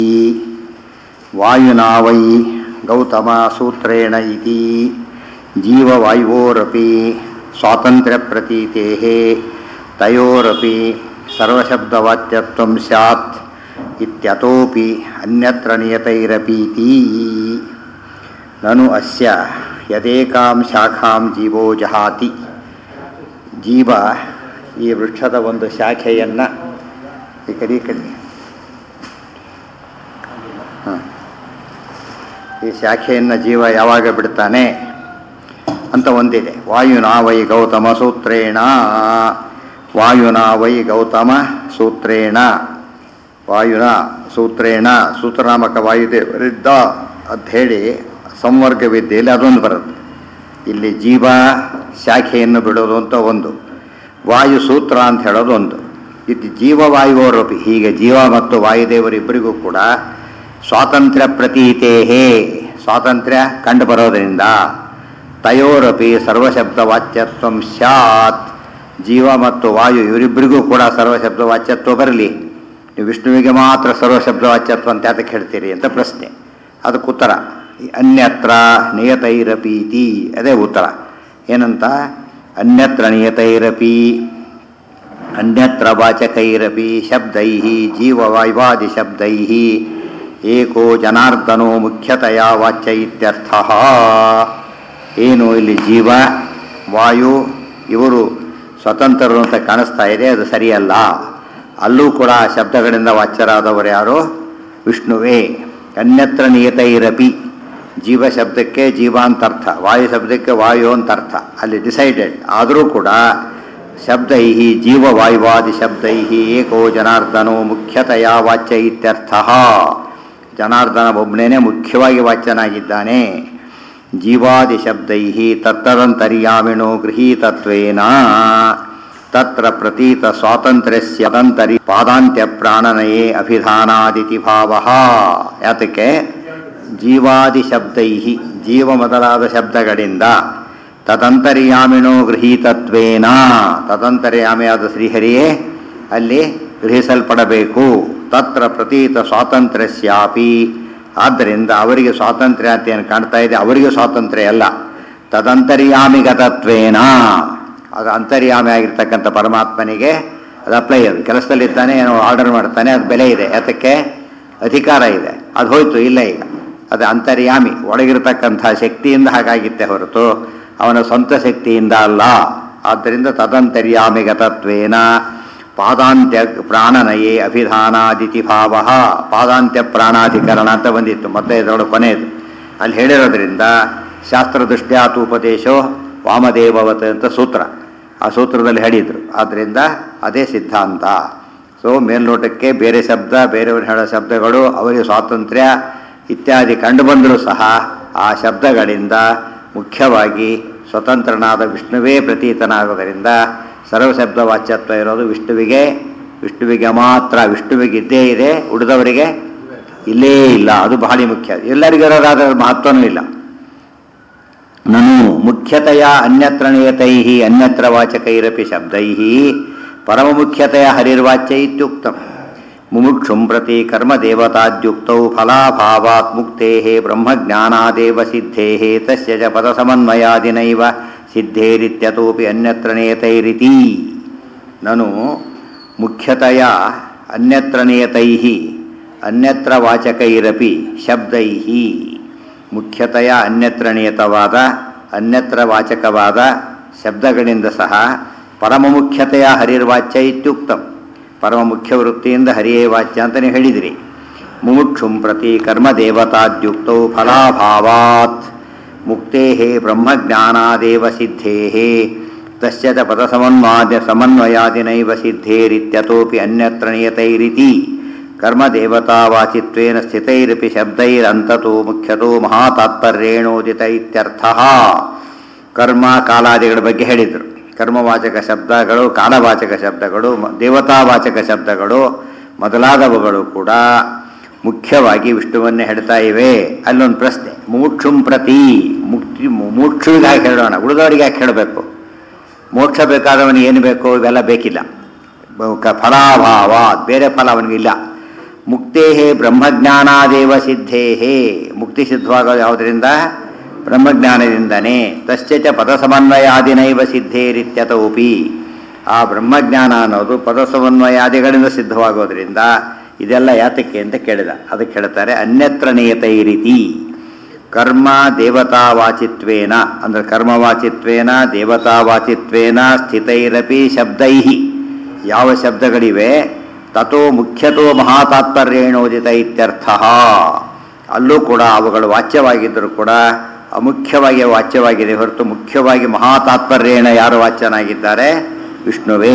ವಾಯುನಾ Y ಗೌತಮಸೂತ್ರೇಣ ಇತಿ ಜೀವವಾಯುವೋರಪಿ ಸ್ವಾತಂತ್ರ್ಯಪ್ರತೀತೇः ತಯೋರಪಿ ಸರ್ವಶಬ್ದವಾಚ್ಯತ್ವಂ ಸ್ಯಾತ್ ಇತ್ಯತೋಪಿ ಅನ್ಯತ್ರ ನಿಯತೈರಪೀತಿ ನನು ಅಸ್ಯ ಯದೇಕಾಂ ಶಾಖಾಂ ಜೀವೋ ಜಹಾತಿ ಜೀವ ಈ ವೃಕ್ಷದ ಒಂದು ಶಾಖೆಯನ್ನು ಈ ಕಡೆ ಈ ಕಡೆ ಹಾಂ ಈ ಶಾಖೆಯನ್ನು ಜೀವ ಯಾವಾಗ ಬಿಡ್ತಾನೆ ಅಂತ ಒಂದಿದೆ ವಾಯುನಾ ವೈ ಗೌತಮ ಸೂತ್ರೇಣ ವಾಯುನಾ ವೈ ಗೌತಮ ಸೂತ್ರೇಣ ವಾಯುನ ಸೂತ್ರೇಣ ಸೂತ್ರನಾಮಕ ವಾಯುದೇವರಿದ್ದ ಅಂತ ಹೇಳಿ ಸಂವರ್ಗ ವಿದ್ಯೆಯಲ್ಲಿ ಅದೊಂದು ಬರುತ್ತೆ ಇಲ್ಲಿ ಜೀವ ಶಾಖೆಯನ್ನು ಬಿಡೋದು ಅಂತ ಒಂದು ವಾಯು ಸೂತ್ರ ಅಂತ ಹೇಳೋದು ಒಂದು ಇದು ಜೀವವಾಯುವರಪಿ ಹೀಗೆ ಜೀವ ಮತ್ತು ವಾಯುದೇವರಿಬ್ಬರಿಗೂ ಕೂಡ ಸ್ವಾತಂತ್ರ್ಯ ಪ್ರತೀತೇಹೇ ಸ್ವಾತಂತ್ರ್ಯ ಕಂಡು ಬರೋದರಿಂದ ತಯೋರಪಿ ಸರ್ವಶಬ್ದ ವಾಚ್ಯತ್ವ ಸ್ಯಾತ್ ಜೀವ ಮತ್ತು ವಾಯು ಇವರಿಬ್ಬರಿಗೂ ಕೂಡ ಸರ್ವಶಬ್ದ ವಾಚ್ಯತ್ವ ಬರಲಿ ನೀವು ವಿಷ್ಣುವಿಗೆ ಮಾತ್ರ ಸರ್ವಶಬ್ದ ವಾಚ್ಯತ್ವ ಅಂತ ಯಾತಕ್ಕೆ ಹೇಳ್ತೀರಿ ಅಂತ ಪ್ರಶ್ನೆ ಅದಕ್ಕೆ ಉತ್ತರ ಅನ್ಯತ್ರ ನಿಯತೈರಪೀತಿ ಅದೇ ಉತ್ತರ ಏನಂತ ಅನ್ಯತ್ರ ನಿಯತೈರಪಿ ಅನ್ಯತ್ರ ವಾಚಕೈರಪಿ ಶಬ್ದೈ ಜೀವವಾಯುವಾದಿ ಶಬ್ದೈ ಏಕೋ ಜನಾರ್ದನೋ ಮುಖ್ಯತೆಯ ವಾಚ್ಯ ಇತ್ಯರ್ಥ ಏನು ಇಲ್ಲಿ ಜೀವ ವಾಯು ಇವರು ಸ್ವತಂತ್ರರು ಅಂತ ಕಾಣಿಸ್ತಾ ಇದೆ ಅದು ಸರಿಯಲ್ಲ ಅಲ್ಲೂ ಕೂಡ ಶಬ್ದಗಳಿಂದ ವಾಚ್ಯರಾದವರು ಯಾರು ವಿಷ್ಣುವೇ ಅನ್ಯತ್ರ ನಿಯತೈರಪಿ ಜೀವ ಶಬ್ದಕ್ಕೆ ಜೀವ ಅಂತ ಅರ್ಥ ವಾಯು ಶಬ್ದಕ್ಕೆ ವಾಯು ಅಂತ ಅರ್ಥ ಅಲ್ಲಿ ಡಿಸೈಡೆಡ್ ಆದರೂ ಕೂಡ ಶಬ್ದೈ ಜೀವವಾಯುವಾದಿ ಶಬ್ದೈ ಏಕೋ ಜನಾರ್ದನೋ ಮುಖ್ಯತೆಯ ವಾಚ್ಯ ಇತ್ಯರ್ಥ ಜನಾರ್ದನ ಒಬ್ಬನೇ ಮುಖ್ಯವಾಗಿ ವಾಚ್ಯನಾಗಿದ್ದಾನೆ ಜೀವಾದಿ ಶಬ್ದೈ ತತ್ತದಂತರ್ಯಾಮಿಣೋ ಗೃಹೀತತ್ವೇನ ತತ್ರ ಪ್ರತೀತ ಸ್ವಾತಂತ್ರ್ಯಸ್ಯ ಅದಂತರಿ ಪಾದಾಂತ್ಯ ಪ್ರಾಣನಯೇ ಅಭಿಧಾನಾದಿತಿ ಭಾವ ಯಾತಕ್ಕೆ ಜೀವಾದಿ ಶಬ್ದೈ ಜೀವ ಮೊದಲಾದ ಶಬ್ದಗಳಿಂದ ತದಂತರ್ಯಾಮಿಣೋ ಗೃಹೀತತ್ವೇನ ತದಂತರ್ಯಾಮಿಯಾದ ಶ್ರೀಹರಿಯೇ ಅಲ್ಲಿ ಗ್ರಹಿಸಲ್ಪಡಬೇಕು ತತ್ರ ಪ್ರತೀತ ಸ್ವಾತಂತ್ರ್ಯಸ್ಯಾಪಿ ಆದ್ದರಿಂದ ಅವರಿಗೆ ಸ್ವಾತಂತ್ರ್ಯ ಅಂತ ಏನು ಕಾಣ್ತಾ ಇದೆ ಅವರಿಗೆ ಸ್ವಾತಂತ್ರ್ಯ ಅಲ್ಲ ತದಂತರ್ಯಾಮಿಗತತ್ವೇನ ಅದು ಅಂತರ್ಯಾಮಿ ಆಗಿರ್ತಕ್ಕಂಥ ಪರಮಾತ್ಮನಿಗೆ ಅದು ಅಪ್ಲೈ ಅದು ಕೆಲಸದಲ್ಲಿದ್ದಾನೆ ಏನೋ ಆರ್ಡರ್ ಮಾಡ್ತಾನೆ ಅದು ಬೆಲೆ ಇದೆ ಯಾತಕ್ಕೆ ಅಧಿಕಾರ ಇದೆ ಅದು ಹೋಯ್ತು ಇಲ್ಲ ಈಗ ಅದು ಅಂತರ್ಯಾಮಿ ಒಳಗಿರತಕ್ಕಂಥ ಶಕ್ತಿಯಿಂದ ಹಾಗಾಗಿತ್ತೆ ಹೊರತು ಅವನ ಸ್ವಂತ ಶಕ್ತಿಯಿಂದ ಅಲ್ಲ ಆದ್ದರಿಂದ ತದಂತರ್ಯಾಮಿಗತತ್ವೇನ ಪಾದಾಂತ್ಯ ಪ್ರಾಣನಯೇ ಅಭಿಧಾನಾದಿತಿ ಭಾವ ಪಾದಾಂತ್ಯ ಪ್ರಾಣಾಧಿಕರಣ ಅಂತ ಬಂದಿತ್ತು ಮತ್ತೆ ಇದರೊಳಗೆ ಕೊನೆಯದು ಅಲ್ಲಿ ಹೇಳಿರೋದ್ರಿಂದ ಶಾಸ್ತ್ರದೃಷ್ಟ್ಯಾತು ಉಪದೇಶೋ ವಾಮದೇವವತ್ ಅಂತ ಸೂತ್ರ ಆ ಸೂತ್ರದಲ್ಲಿ ಹೇಳಿದರು ಆದ್ದರಿಂದ ಅದೇ ಸಿದ್ಧಾಂತ ಸೊ ಮೇಲ್ನೋಟಕ್ಕೆ ಬೇರೆ ಶಬ್ದ ಬೇರೆಯವರು ಹೇಳೋ ಶಬ್ದಗಳು ಅವರಿಗೆ ಸ್ವಾತಂತ್ರ್ಯ ಇತ್ಯಾದಿ ಕಂಡು ಬಂದರೂ ಸಹ ಆ ಶಬ್ದಗಳಿಂದ ಮುಖ್ಯವಾಗಿ ಸ್ವತಂತ್ರನಾದ ವಿಷ್ಣುವೇ ಪ್ರತೀತನಾಗುವುದರಿಂದ ಸರ್ವಶಬ್ದ ವಾಚ್ಯತ್ವ ಇರೋದು ವಿಷ್ಣುವಿಗೆ ವಿಷ್ಣುವಿಗೆ ಮಾತ್ರ ವಿಷ್ಣುವಿಗೆ ಇದ್ದೇ ಇದೆ ಉಳಿದವರಿಗೆ ಇಲ್ಲೇ ಇಲ್ಲ ಅದು ಬಹಳ ಮುಖ್ಯ ಎಲ್ಲರಿಗಿರೋದಾದ ಮಹತ್ವನೂ ಇಲ್ಲ ನನು ಮುಖ್ಯತೆಯ ಅನ್ಯತ್ರ ನಿಯತೈ ಅನ್ಯತ್ರ ವಾಚಕೈರಪಿ ಶಬ್ದೈ ಪರಮ ಮುಖ್ಯತೆಯ ಹರಿರ್ವಾಚ್ಯ ಇತ್ಯುಕ್ತಂ ಮುಮುಕ್ಷುಂ ಪ್ರತಿ ಕರ್ಮದೇವತಾದ್ಯುಕ್ತೌ ಫಲಾಭಾವಾತ್ ಮುಕ್ತೇ ಬ್ರಹ್ಮಜ್ಞಾನಾದೇವ ಸಿದ್ಧೇ ತಸ್ಯ ಚ ಪದಸಮನ್ವಯಾದಿನೈವ ಸಿದ್ಧೇರಿತ್ಯತೋಪಿ ಅನ್ಯತ್ರ ನಿಯತೈರಿತಿ ನನು ಮುಖ್ಯತೆಯ ಅನ್ಯತ್ರ ನಿಯತೈ ಅನ್ಯತ್ರ ವಾಚಕೈರಪಿ ಶಬ್ದೈ ಮುಖ್ಯತೆಯ ಅನ್ಯತ್ರ ನಿಯತವಾದ ಅನ್ಯತ್ರ ವಾಚಕವಾದ ಶಬ್ದಗಳಿಂದ ಸಹ ಪರಮ ಮುಖ್ಯತೆಯ ಹರಿರ್ವಾಚ್ಯ ಇತ್ಯುಕ್ತಂ ಪರಮ ಮುಖ್ಯ ವೃತ್ತಿಯಿಂದ ಹರಿಯೇ ವಾಚ್ಯ ಅಂತಲೇ ಹೇಳಿದಿರಿ ಮುಮುಕ್ಷುಂ ಪ್ರತಿ ಕರ್ಮದೇವತಾದ್ಯುಕ್ತೌ ಫಲಾಭಾವಾತ್ ಮುಕ್ತೇ ಬ್ರಹ್ಮಜ್ಞಾನಾದೇವ ಸಿದ್ಧೇ ತಸ್ಯ ಚ ಪದಸಮನ್ವಾದ್ಯ ಸಮನ್ವಯಾದಿನೈವ ಸಿದ್ಧೇರಿತ್ಯತೋಪಿ ಅನ್ಯತ್ರ ನಿಯತೈರಿತಿ ಕರ್ಮದೇವತಾವಾಚಿತ್ವೇನ ಸ್ಥಿತೈರಪಿ ಶಬ್ದೈರಂತತೋ ಮುಖ್ಯತೋ ಮಹಾತಾತ್ಪರ್ಯೇಣೋದಿತ ಇತ್ಯರ್ಥ ಕರ್ಮ ಕಾಲಾದಿಗಳ ಬಗ್ಗೆ ಹೇಳಿದರು ಕರ್ಮವಾಚಕ ಶಬ್ದಗಳು ಕಾಲವಾಚಕ ಶಬ್ದಗಳು ದೇವತಾವಾಚಕ ಶಬ್ದಗಳು ಮೊದಲಾದವುಗಳು ಕೂಡ ಮುಖ್ಯವಾಗಿ ವಿಷ್ಣುವನ್ನೇ ಹೇಳ್ತಾ ಇವೆ ಅಲ್ಲೊಂದು ಪ್ರಶ್ನೆ ಮೋಕ್ಷುಂ ಪ್ರತಿ ಮುಕ್ತಿ ಮೋಕ್ಷವಿಗಾಗಿ ಹೇಳೋಣ ಉಳಿದವರಿಗೆ ಯಾಕೆ ಹೇಳಬೇಕು ಮೋಕ್ಷ ಬೇಕಾದವನಿಗೆ ಏನು ಬೇಕು ಇವೆಲ್ಲ ಬೇಕಿಲ್ಲ ಕ- ಫಲಾಭಾವ ಬೇರೆ ಫಲ ಅವನಿಗಿಲ್ಲ ಮುಕ್ತೇ ಬ್ರಹ್ಮಜ್ಞಾನಾದೇವ ಸಿದ್ಧೇ ಮುಕ್ತಿ ಸಿದ್ಧವಾಗೋದು ಯಾವುದರಿಂದ ಬ್ರಹ್ಮಜ್ಞಾನದಿಂದನೇ ತಶ್ಚ ಪದ ಸಮನ್ವಯಾದಿನೈವ ಸಿದ್ಧೇರಿತ್ಯತೋಪಿ ಆ ಬ್ರಹ್ಮಜ್ಞಾನ ಅನ್ನೋದು ಪದ ಸಮನ್ವಯಾದಿಗಳಿಂದ ಸಿದ್ಧವಾಗೋದ್ರಿಂದ ಇದೆಲ್ಲ ಯಾತಕ್ಕೆ ಅಂತ ಕೇಳಿದ ಅದಕ್ಕೆ ಹೇಳ್ತಾರೆ ಅನ್ಯತ್ರ ನಿಯತೈ ರೀತಿ ಕರ್ಮ ದೇವತಾವಾಚಿತ್ವೇನ ಅಂದ್ರೆ ಕರ್ಮವಾಚಿತ್ವೇನ ದೇವತಾವಾಚಿತ್ವೇನ ಸ್ಥಿತೈರಪಿ ಶಬ್ದೈ ಯಾವ ಶಬ್ದಗಳಿವೆ ತಥೋ ಮುಖ್ಯತೋ ಮಹಾತಾತ್ಪರ್ಯೇಣೋದಿತ ಇತ್ಯರ್ಥ ಅಲ್ಲೂ ಕೂಡ ಅವುಗಳು ವಾಚ್ಯವಾಗಿದ್ದರೂ ಕೂಡ ಅಮುಖ್ಯವಾಗಿ ವಾಚ್ಯವಾಗಿದೆ ಹೊರತು ಮುಖ್ಯವಾಗಿ ಮಹಾತಾತ್ಪರ್ಯೇಣ ಯಾರು ವಾಚ್ಯನಾಗಿದ್ದಾರೆ ವಿಷ್ಣುವೇ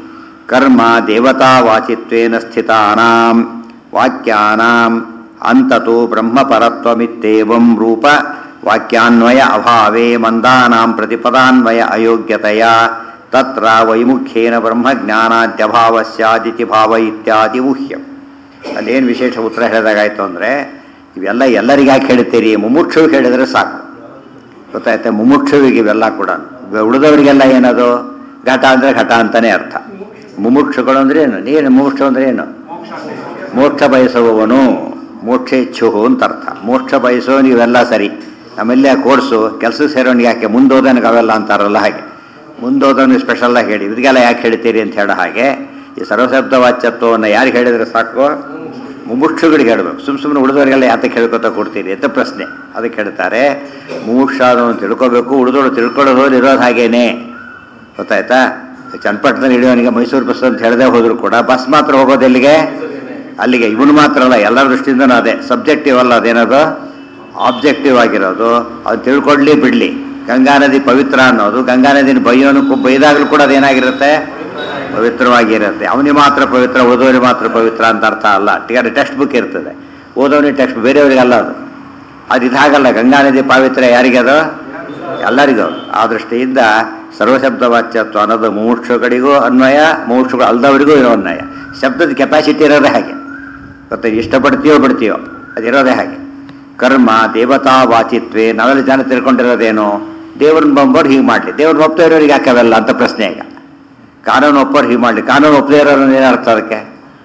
ಕರ್ಮ ದೇವತಾವಾಚಿತ್ವೇನ ಸ್ಥಿತಾನಾಂ ವಾಕ್ಯಾನಾಂ ಅಂತತು ಬ್ರಹ್ಮಪರತ್ವಮಿತ್ತೇವಂ ರೂಪ ವಾಕ್ಯಾನ್ವಯ ಅಭಾವೇ ಮಂದಾನಾಂ ಪ್ರತಿಪದಾನ್ವಯ ಅಯೋಗ್ಯತೆಯ ತತ್ರ ವೈಮುಖ್ಯೇನ ಬ್ರಹ್ಮಜ್ಞಾನಾದ್ಯಭಾವ ಸ್ಯಾದಿತಿ ಭಾವ ಇತ್ಯಾದಿ ಊಹ್ಯಂ ಅಲ್ಲೇನು ವಿಶೇಷ ಉತ್ತರ ಹೇಳಿದಾಗಾಯ್ತು ಅಂದರೆ ಇವೆಲ್ಲ ಎಲ್ಲರಿಗೆ ಯಾಕೆ ಹೇಳ್ತೀರಿ ಮುಮುಕ್ಷುವಿಗೆ ಹೇಳಿದರೆ ಸಾಕು ಗೊತ್ತಾಯ್ತಾ ಮುಮುಕ್ಷುವಿಗೆ ಇವೆಲ್ಲ ಕೂಡ ಉಳಿದವರಿಗೆಲ್ಲ ಏನದು ಘಟ ಅಂದರೆ ಘಟ ಅಂತಾನೆ ಅರ್ಥ ಮುಮುಕ್ಷುಗಳು ಅಂದ್ರೆ ಏನು ಏನು ಮುಮುಕ್ಷು ಅಂದ್ರೆ ಏನು ಮೋಕ್ಷ ಬಯಸುವವನು ಮೋಕ್ಷ ಇಚ್ಛು ಅಂತ ಅರ್ಥ ಮೋಕ್ಷ ಬಯಸೋ ನೀವೆಲ್ಲ ಸರಿ ನಮ್ಮೆಲ್ಲ ಕೋರ್ಸು ಕೆಲಸ ಸೇರೋನಿಗೆ ಯಾಕೆ ಮುಂದೋದನಿಗೆ ಅವೆಲ್ಲ ಅಂತಾರಲ್ಲ ಹಾಗೆ ಮುಂದೋದನಿಗೆ ಸ್ಪೆಷಲ್ಲಾಗಿ ಹೇಳಿ ಇದಕ್ಕೆಲ್ಲ ಯಾಕೆ ಹೇಳ್ತೀರಿ ಅಂತ ಹೇಳೋ ಹಾಗೆ ಈ ಸರ್ವಶಬ್ದ ವಾಚ್ಯತ್ವವನ್ನು ಯಾರಿಗೆ ಹೇಳಿದ್ರೆ ಸಾಕು ಮುಮುಕ್ಷುಗಳಿಗೆ ಹೇಳಬೇಕು ಸುಮ್ಮ ಸುಮ್ಮನೆ ಉಳಿದವರಿಗೆಲ್ಲ ಯಾತಕ್ಕೆ ಹೇಳ್ಕೊತಾ ಕೊಡ್ತೀರಿ ಅಂತ ಪ್ರಶ್ನೆ ಅದಕ್ಕೆ ಹೇಳ್ತಾರೆ ಮುಮುಕ್ಷ ಅದನ್ನು ತಿಳ್ಕೋಬೇಕು ಉಳಿದೋಳು ತಿಳ್ಕೊಳ್ಳೋದು ಇರೋದು ಹಾಗೇನೆ ಗೊತ್ತಾಯ್ತಾ ಚನ್ನಪಟ್ಟಣದಲ್ಲಿ ಹಿಡಿಯೋನಿಗೆ ಮೈಸೂರು ಬಸ್ ಅಂತ ಹೇಳದೆ ಹೋದ್ರು ಕೂಡ ಬಸ್ ಮಾತ್ರ ಹೋಗೋದು ಎಲ್ಲಿಗೆ ಅಲ್ಲಿಗೆ ಇವನು ಮಾತ್ರ ಅಲ್ಲ ಎಲ್ಲರ ದೃಷ್ಟಿಯಿಂದನೂ ಅದೇ ಸಬ್ಜೆಕ್ಟಿವ್ ಅಲ್ಲ ಅದೇನದು ಆಬ್ಜೆಕ್ಟಿವ್ ಆಗಿರೋದು ಅದು ತಿಳ್ಕೊಳ್ಳಿ ಬಿಡಲಿ ಗಂಗಾ ನದಿ ಪವಿತ್ರ ಅನ್ನೋದು ಗಂಗಾ ನದಿನ ಬೈಯೋನು ಬೈದಾಗಲೂ ಕೂಡ ಅದೇನಾಗಿರುತ್ತೆ ಪವಿತ್ರವಾಗಿರುತ್ತೆ ಅವನಿಗೆ ಮಾತ್ರ ಪವಿತ್ರ ಓದೋರಿಗೆ ಮಾತ್ರ ಪವಿತ್ರ ಅಂತ ಅರ್ಥ ಅಲ್ಲ ಟಿಕೆಟ್ ಟೆಕ್ಸ್ಟ್ ಬುಕ್ ಇರ್ತದೆ ಓದೋನಿಗೆ ಟೆಕ್ಸ್ಟ್ ಬೇರೆಯವರಿಗಲ್ಲ ಅದು ಅದು ಇದಾಗಲ್ಲ ಗಂಗಾ ನದಿ ಪಾವಿತ್ರ ಯಾರಿಗೆ ಅದು ಎಲ್ಲರಿಗೂ ಆ ದೃಷ್ಟಿಯಿಂದ ಸರ್ವಶಬ್ದ ವಾಚ್ಯತ್ವ ಅನ್ನೋದು ಮುಮುಕ್ಷುಗಳಿಗೂ ಅನ್ವಯ ಮುಮುಕ್ಷುಗಳು ಅಲ್ದವರಿಗೂ ಇರೋ ಅನ್ವಯ ಶಬ್ದದ ಕೆಪಾಸಿಟಿ ಇರೋದೇ ಹಾಗೆ ಗೊತ್ತಾ ಇಷ್ಟಪಡ್ತೀಯೋ ಬಿಡ್ತೀಯೋ ಅದಿರೋದೇ ಹಾಗೆ ಕರ್ಮ ದೇವತಾ ವಾಚಿತ್ವೇ ನಾವೆಲ್ಲ ಜನ ತಿಳ್ಕೊಂಡಿರೋದೇನು ದೇವ್ರನ್ನ ಬಂಬೋರು ಹೀಗೆ ಮಾಡಲಿ ದೇವ್ರನ್ನ ಒಪ್ತಾ ಇರೋರಿಗೆ ಯಾಕೆ ಅವೆಲ್ಲ ಅಂತ ಪ್ರಶ್ನೆ ಈಗ ಕಾನೂನು ಒಪ್ಪೋರು ಹೀಗೆ ಮಾಡಲಿ ಕಾನೂನು ಒಪ್ಪದೇ ಇರೋರು ಏನರ್ಥ ಅದಕ್ಕೆ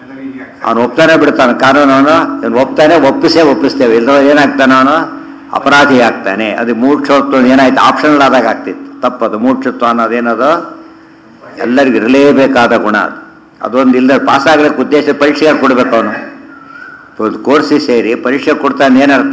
ಅವನು ಒಪ್ತಾನೆ ಬಿಡ್ತಾನೆ ಕಾನೂನವನು ಇವನು ಒಪ್ತಾನೆ ಒಪ್ಪಿಸೇ ಒಪ್ಪಿಸ್ತೇವೆ ಇಲ್ಲದ ಏನಾಗ್ತಾನೆ ಅವನು ಅಪರಾಧಿ ಆಗ್ತಾನೆ ಅದು ಮೂರ್ಛೋತ್ವ ಏನಾಯ್ತು ಆಪ್ಷನಲ್ ಆದಾಗ ಆಗ್ತಿತ್ತು ತಪ್ಪದು ಮೂರ್ಛತ್ವ ಅನ್ನೋದೇನದು ಎಲ್ಲರಿಗೂ ಇರಲೇಬೇಕಾದ ಗುಣ ಅದು ಅದೊಂದು ಇಲ್ಲದೆ ಪಾಸ್ ಆಗ್ಲಿಕ್ಕೆ ಉದ್ದೇಶ ಪರೀಕ್ಷೆಗೆ ಕೊಡ್ಬೇಕು ಅವನು ಒಂದು ಕೋರ್ಸಿಗೆ ಸೇರಿ ಪರೀಕ್ಷೆ ಕೊಡ್ತಾನೆ ಏನರ್ಥ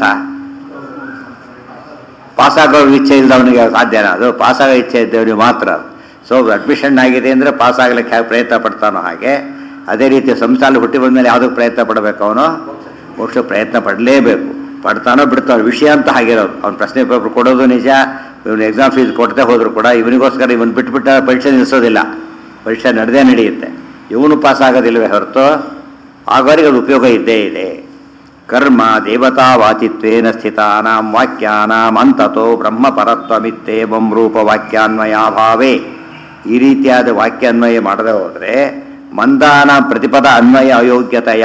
ಪಾಸ್ ಆಗೋ ಇಚ್ಛೆ ಇಲ್ಲದವನಿಗೆ ಸಾಧ್ಯನಾ ಅದು ಪಾಸ್ ಆಗೋ ಇಚ್ಛೆ ಇದ್ದವನಿಗೆ ಮಾತ್ರ ಸೊ ಅಡ್ಮಿಷನ್ ಆಗಿದೆ ಅಂದರೆ ಪಾಸ್ ಆಗ್ಲಿಕ್ಕೆ ಹೇಗೆ ಪ್ರಯತ್ನ ಪಡ್ತಾನೋ ಹಾಗೆ ಅದೇ ರೀತಿ ಸಂಸ್ಥಾನ ಹುಟ್ಟಿ ಬಂದಮೇಲೆ ಯಾವುದಕ್ಕೆ ಪ್ರಯತ್ನ ಪಡಬೇಕು ಅವನು ಮೋಕ್ಷ ಪ್ರಯತ್ನ ಪಡಲೇಬೇಕು ಪಡ್ತಾನೋ ಬಿಡ್ತಾನೋ ವಿಷಯ ಅಂತ ಹಾಗಿರೋದು ಅವ್ನು ಪ್ರಶ್ನೆ ಪೇಪರ್ ಕೊಡೋದು ನಿಜ ಇವನು ಎಕ್ಸಾಮ್ ಫೀಸ್ ಕೊಡ್ತೇ ಹೋದ್ರು ಕೂಡ ಇವನಿಗೋಸ್ಕರ ಇವನು ಬಿಟ್ಬಿಟ್ಟ ಪರೀಕ್ಷೆ ನಿಲ್ಲಿಸೋದಿಲ್ಲ ಪರೀಕ್ಷೆ ನಡೆದೇ ನಡೆಯುತ್ತೆ ಇವನು ಪಾಸ್ ಆಗೋದಿಲ್ಲವೇ ಹೊರತು ಆಗೋರಿಗೆ ಅದು ಉಪಯೋಗ ಇದ್ದೇ ಇದೆ ಕರ್ಮ ದೇವತಾ ವಾಚಿತ್ವೇನ ಸ್ಥಿತಾನಾಂ ವಾಕ್ಯಾನಾಂ ಅಂತತೋ ಬ್ರಹ್ಮಪರತ್ವಮಿತ್ತೇವಂ ರೂಪ ವಾಕ್ಯಾನ್ವಯಾಭಾವೇ ಈ ರೀತಿಯಾದ ವಾಕ್ಯಾನ್ವಯ ಮಾಡದೆ ಹೋದರೆ ಮಂದಾನ ಪ್ರತಿಪದ ಅನ್ವಯ ಅಯೋಗ್ಯತೆಯ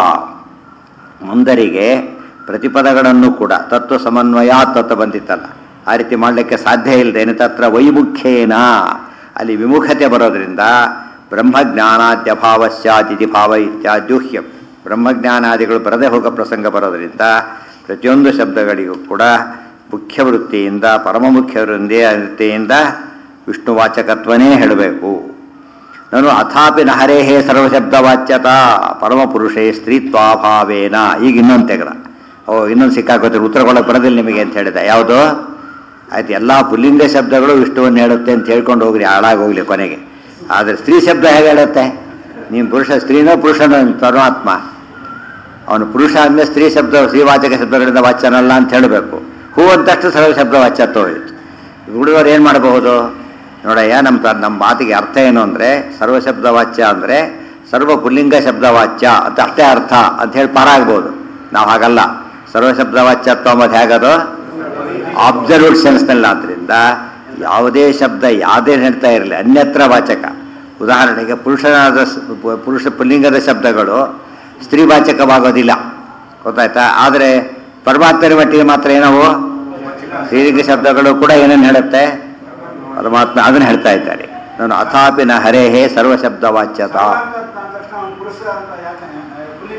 ಮಂದರಿಗೆ ಪ್ರತಿಪದಗಳನ್ನು ಕೂಡ ತತ್ವ ಸಮನ್ವಯ ತತ್ವ ಬಂದಿತ್ತಲ್ಲ ಆ ರೀತಿ ಮಾಡಲಿಕ್ಕೆ ಸಾಧ್ಯ ಇಲ್ಲದೇನೆ ತತ್ರ ವೈಮುಖ್ಯೇನ ಅಲ್ಲಿ ವಿಮುಖತೆ ಬರೋದ್ರಿಂದ ಬ್ರಹ್ಮಜ್ಞಾನಾದ್ಯಭಾವ ಸ್ಯಾದಿತಿ ಭಾವ ಇತ್ಯಾದ್ಯೂಹ್ಯಂ ಬ್ರಹ್ಮಜ್ಞಾನಾದಿಗಳು ಬರದೇ ಹೋಗೋ ಪ್ರಸಂಗ ಬರೋದ್ರಿಂದ ಪ್ರತಿಯೊಂದು ಶಬ್ದಗಳಿಗೂ ಕೂಡ ಮುಖ್ಯ ವೃತ್ತಿಯಿಂದ ಪರಮ ಮುಖ್ಯ ವೃತ್ತಿಯಿಂದ ವಿಷ್ಣುವಾಚಕತ್ವನೇ ಹೇಳಬೇಕು ನಾನು ಅಥಾಪಿ ನಹರೇಹೇ ಸರ್ವಶಬ್ದವಾಚ್ಯತ ಪರಮಪುರುಷೇ ಸ್ತ್ರೀತ್ವಾಭಾವೇನ ಈಗ ಇನ್ನೊಂದು ತೆಗೆದ ಓ ಇನ್ನೊಂದು ಸಿಕ್ಕಾಕೋತೀರಿ ಉತ್ತರ ಕೊಡೋಕೆ ಬರೋದಿಲ್ಲ ನಿಮಗೆ ಅಂತ ಹೇಳಿದೆ ಯಾವುದು ಆಯ್ತು ಎಲ್ಲ ಪುಲ್ಲಿಂಗ ಶಬ್ದಗಳು ವಿಷ್ಣುವನ್ನು ಹೇಳುತ್ತೆ ಅಂತ ಹೇಳ್ಕೊಂಡು ಹೋಗ್ರಿ ಹಾಳಾಗೋಗ್ಲಿ ಕೊನೆಗೆ ಆದರೆ ಸ್ತ್ರೀ ಶಬ್ದ ಹೇಗೆ ಹೇಳುತ್ತೆ ನೀನು ಪುರುಷ ಸ್ತ್ರೀನೋ ಪುರುಷನೋ ಪರಮಾತ್ಮ ಅವನು ಪುರುಷ ಅಂದರೆ ಸ್ತ್ರೀ ಶಬ್ದ ಸ್ತ್ರೀವಾಚಕ ಶಬ್ದಗಳಿಂದ ವಾಚ್ಯನಲ್ಲ ಅಂತ ಹೇಳಬೇಕು ಹೂ ಅಂತಷ್ಟು ಸರ್ವ ಶಬ್ದ ವಾಚ್ಯತ್ವ ಹೋಯಿತು ಹುಡುಗರು ಏನು ಮಾಡಬಹುದು ನೋಡಯ್ಯ ನಮ್ಮ ತ- ನಮ್ಮ ಮಾತಿಗೆ ಅರ್ಥ ಏನು ಅಂದರೆ ಸರ್ವಶಬ್ದ ವಾಚ್ಯ ಅಂದರೆ ಸರ್ವ ಪುಲ್ಲಿಂಗ ಶಬ್ದ ವಾಚ್ಯ ಅಂತ ಅಷ್ಟೇ ಅರ್ಥ ಅಂತ ಹೇಳಿ ಪಾರ ಆಗ್ಬೋದು ನಾವು ಹಾಗಲ್ಲ ಸರ್ವಶಬ್ದ ವಾಚ್ಯತ್ವ ಅಂಬದು ಹೇಗದು ಆಬ್ಸರ್ವ್ಡ್ ಸೆನ್ಸ್ನಲ್ಲಿ ಆದ್ದರಿಂದ ಯಾವುದೇ ಶಬ್ದ ಯಾವುದೇ ಹೇಳ್ತಾ ಇರಲಿ ಅನ್ಯತ್ರ ವಾಚಕ ಉದಾಹರಣೆಗೆ ಪುರುಷನಾದ ಸ್- ಪು- ಪುರುಷ ಪುಲ್ಲಿಂಗದ ಶಬ್ದಗಳು ಸ್ತ್ರೀವಾಚಕವಾಗೋದಿಲ್ಲ ಗೊತ್ತಾಯ್ತಾ ಆದರೆ ಪರಮಾತ್ಮನ ಮಟ್ಟಿಗೆ ಮಾತ್ರ ಏನವು ಸ್ತ್ರೀಲಿಂಗ ಶಬ್ದಗಳು ಕೂಡ ಏನೇನು ಹೇಳುತ್ತೆ ಪರಮಾತ್ಮ ಅದನ್ನು ಹೇಳ್ತಾ ಇದ್ದಾರೆ ನಾನು ಅಥಾಪಿನ ಹರೇಹೇ ಸರ್ವಶಬ್ದ ವಾಚ್ಯತ ಪುರುಷ ಅಂತ ಯಾಕೆ ಪುಲ್ಲಿಂಗ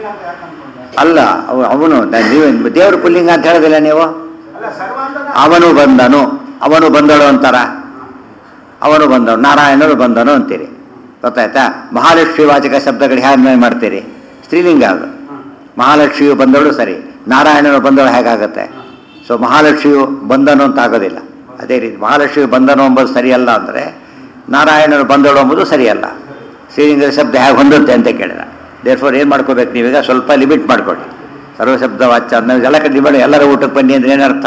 ಪುಲ್ಲಿಂಗ ಅಂತ ಯಾಕೆ ಅನ್ಕೊಂಡೆ ಅಲ್ಲ ಅವ- ಅವನು ದ- ನೀವು ದೇವ್ರ ಪುಲ್ಲಿಂಗ ಅಂತ ಹೇಳೋದಿಲ್ಲ ನೀವು ಅಲ್ಲ ಸರ್ವ ಅಂದ್ರೆ ಅವನು ಬಂದನು ಅವನು ಬಂದಳು ಅಂತಾರ ಅವನು ಬಂದನು ನಾರಾಯಣನು ಬಂದನು ಅಂತೀರಿ ಗೊತ್ತಾಯ್ತಾ ಮಹಾಲಕ್ಷ್ಮಿ ವಾಚಕ ಶಬ್ದಗಳು ಹ್ಯಾಗ ಮಾಡ್ತೀರಿ ಸ್ತ್ರೀಲಿಂಗ ಅದು ಮಹಾಲಕ್ಷ್ಮಿಯು ಬಂದಳು ಸರಿ ನಾರಾಯಣನು ಬಂದಳು ಹೇಗಾಗತ್ತೆ ಸೊ ಮಹಾಲಕ್ಷ್ಮಿಯು ಬಂದನು ಅಂತ ಆಗೋದಿಲ್ಲ ಅದೇ ರೀತಿ ಮಹಾಲಕ್ಷ್ಮಿಯು ಬಂದನು ಎಂಬುದು ಸರಿಯಲ್ಲ ಅಂದರೆ ನಾರಾಯಣನು ಬಂದಳು ಎಂಬುದು ಸರಿಯಲ್ಲ ಶ್ರೀಲಿಂಗದ ಶಬ್ದ ಹೇಗೆ ಹೊಂದುತ್ತೆ ಅಂತ ಕೇಳಿದ ದೇರ್ಫೋರ್ ಏನು ಮಾಡ್ಕೋಬೇಕು ನೀವೀಗ ಸ್ವಲ್ಪ ಲಿಮಿಟ್ ಮಾಡ್ಕೊಳ್ಳಿ ಸರ್ವಶಬ್ದ ವಾಚ್ಯ ಅದನ್ನ ಎಲ್ಲ ಕಡೆ ಮಾಡಿ ಎಲ್ಲರ ಊಟಕ್ಕೆ ಬನ್ನಿ ಅಂದ್ರೆ ಏನರ್ಥ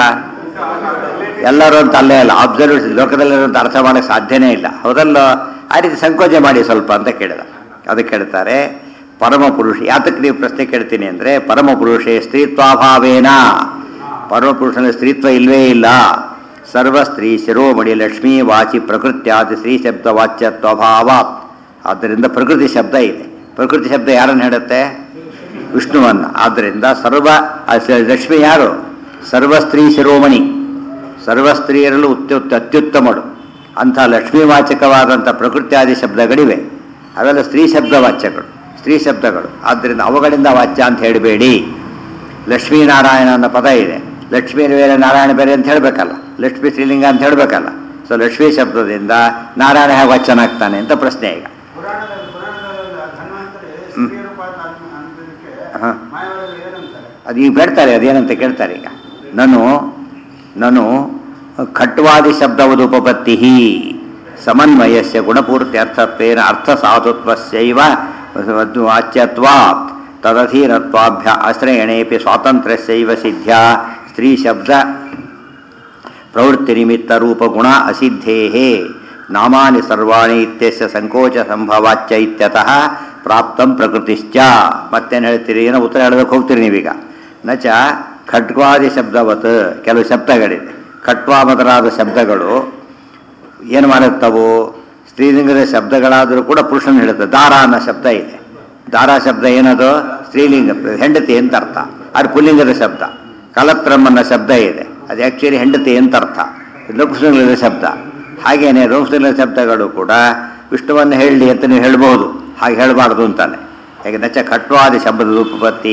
ಎಲ್ಲರೂ ಅಂತ ಅಲ್ಲೇ ಅಲ್ಲ ಅಬ್ಸರ್ವ್ ಲೋಕದಲ್ಲಿರುವಂತ ಅರ್ಥ ಮಾಡಕ್ಕೆ ಸಾಧ್ಯನೇ ಇಲ್ಲ ಹೌದಲ್ಲ ಆ ರೀತಿ ಸಂಕೋಚ ಮಾಡಿ ಸ್ವಲ್ಪ ಅಂತ ಕೇಳಿದ ಅದಕ್ಕೆ ಕೇಳ್ತಾರೆ ಪರಮ ಪುರುಷ ಯಾತಕ್ಕೆ ನೀವು ಪ್ರಶ್ನೆ ಕೇಳ್ತೀನಿ ಅಂದ್ರೆ ಪರಮ ಪುರುಷೇ ಸ್ತ್ರೀತ್ವಾಭಾವೇನ ಪರಮ ಪುರುಷನ ಸ್ತ್ರೀತ್ವ ಇಲ್ವೇ ಇಲ್ಲ ಸರ್ವ ಸ್ತ್ರೀ ಶಿರೋಮಣಿ ಲಕ್ಷ್ಮೀ ವಾಚಿ ಪ್ರಕೃತ್ಯಾದಿ ಸ್ತ್ರೀ ಶಬ್ದ ವಾಚ್ಯತ್ವಭಾವ ಆದ್ದರಿಂದ ಪ್ರಕೃತಿ ಶಬ್ದ ಇದೆ ಪ್ರಕೃತಿ ಶಬ್ದ ಯಾರನ್ನು ಹೇಳುತ್ತೆ ವಿಷ್ಣುವನ್ನ ಆದ್ದರಿಂದ ಸರ್ವ ಆ ಸ- ಲಕ್ಷ್ಮಿ ಯಾರು ಸರ್ವ ಸ್ತ್ರೀ ಶಿರೋಮಣಿ ಸರ್ವ ಸ್ತ್ರೀಯರಲ್ಲೂ ಅತ್ಯುತ್ತ ಅತ್ಯುತ್ತಮಳು ಅಂಥ ಲಕ್ಷ್ಮೀವಾಚಕವಾದಂಥ ಪ್ರಕೃತ್ಯಾದಿ ಶಬ್ದಗಳಿವೆ ಅವೆಲ್ಲ ಸ್ತ್ರೀ ಶಬ್ದ ವಾಚ್ಯಗಳು ಸ್ತ್ರೀ ಶಬ್ದಗಳು ಆದ್ದರಿಂದ ಅವುಗಳಿಂದ ವಾಚ್ಯ ಅಂತ ಹೇಳಬೇಡಿ ಲಕ್ಷ್ಮೀನಾರಾಯಣ ಅನ್ನೋ ಪದ ಇದೆ ಲಕ್ಷ್ಮೀ ಬೇರೆ ನಾರಾಯಣ ಬೇರೆ ಅಂತ ಹೇಳಬೇಕಲ್ಲ ಲಕ್ಷ್ಮೀ ಶ್ರೀಲಿಂಗ ಅಂತ ಹೇಳಬೇಕಲ್ಲ ಸೊ ಲಕ್ಷ್ಮೀ ಶಬ್ದದಿಂದ ನಾರಾಯಣ ಹೇಗೆ ವಾಚ್ಯನಾಗ್ತಾನೆ ಅಂತ ಪ್ರಶ್ನೆ ಈಗ ಪುರಾಣದ ಪುರಾಣದ ಧನ್ವಂತರಿ ಸ್ತ್ರೀ ರೂಪ ಅಂತ ಅನ್- ಅನ್ನೋದಕ್ಕೆ ಹಾ. ಮಾಯವಾಗಿ ಏನಂತಾರೆ ಅದು ಈಗ ಬೇಡ್ತಾರೆ ಅದೇನಂತ ಕೇಳ್ತಾರೆ ಈಗ ನಾನು ನಾನು ಖಟ್ವಾದಿ ಶಬ್ದವದುಪಪತ್ತಿ ಸಮನ್ವಯಸ್ಯ ಗುಣಪೂರ್ತಿ ಅರ್ಥತ್ವೇನ ಅರ್ಥ ಸಾಧುತ್ವಸ್ಯೈವ ವಾಚ್ಯತ್ವಾತ್ ತದಧೀನತ್ವಾಭ್ಯ ಆಶ್ರಯಣೇಪಿ ಸ್ವಾತಂತ್ರ್ಯಸ್ಯೈವ ಸಿದ್ಧ್ಯಾ ಸ್ತ್ರೀ ಶಬ್ದ ಪ್ರವೃತ್ತಿ ನಿಮಿತ್ತ ರೂಪ ಗುಣ ಅಸಿದ್ಧೇ ನಾಮಾನಿ ಸರ್ವಾಣಿ ಇತ್ಯಸ್ಯ ಸಂಕೋಚ ಸಂಭವಾಚ್ಯ ಇತ್ಯತಃ ಪ್ರಾಪ್ತಂ ಪ್ರಕೃತಿಶ್ಚ ಮತ್ತೇನು ಹೇಳ್ತೀರಿ ಏನೋ ಉತ್ತರ ಹೇಳೋದಕ್ಕೆ ಹೋಗ್ತೀರಿ ನೀವೀಗ ನಚ ಖಡ್ವಾದಿ ಶಬ್ದವತ್ ಕೆಲವು ಶಬ್ದಗಳಿದೆ ಖಟ್ವಾ ಮೊದಲಾದ ಶಬ್ದಗಳು ಏನು ಮಾಡುತ್ತವು ಸ್ತ್ರೀಲಿಂಗದ ಶಬ್ದಗಳಾದರೂ ಕೂಡ ಪುರುಷನ ಹೇಳುತ್ತೆ ದಾರ ಅನ್ನೋ ಶಬ್ದ ಇದೆ ದಾರ ಶಬ್ದ ಏನದು ಸ್ತ್ರೀಲಿಂಗ ಹೆಂಡತಿ ಅಂತ ಅರ್ಥ ಅದು ಪುಲ್ಲಿಂಗದ ಶಬ್ದ ಕಲತ್ರಂ ಅನ್ನೋ ಶಬ್ದ ಇದೆ ಅದು ಆ್ಯಕ್ಚುಲಿ ಹೆಂಡತಿ ಅಂತ ಅರ್ಥ ಲಘುಸ್ಲಿಂಗದ ಶಬ್ದ ಹಾಗೇನೆ ರೋಂಸ್ಲಿಂಗದ ಶಬ್ದಗಳು ಕೂಡ ವಿಷ್ಣುವನ್ನು ಹೇಳಲಿ ಅಂತ ನೀವು ಹೇಳ್ಬೋದು ಹಾಗೆ ಹೇಳಬಾರ್ದು ಅಂತಾನೆ ಹೇಗೆ ನಚ ಖಟ್ವಾದಿ ಶಬ್ದದ ಉಪಪತ್ತಿ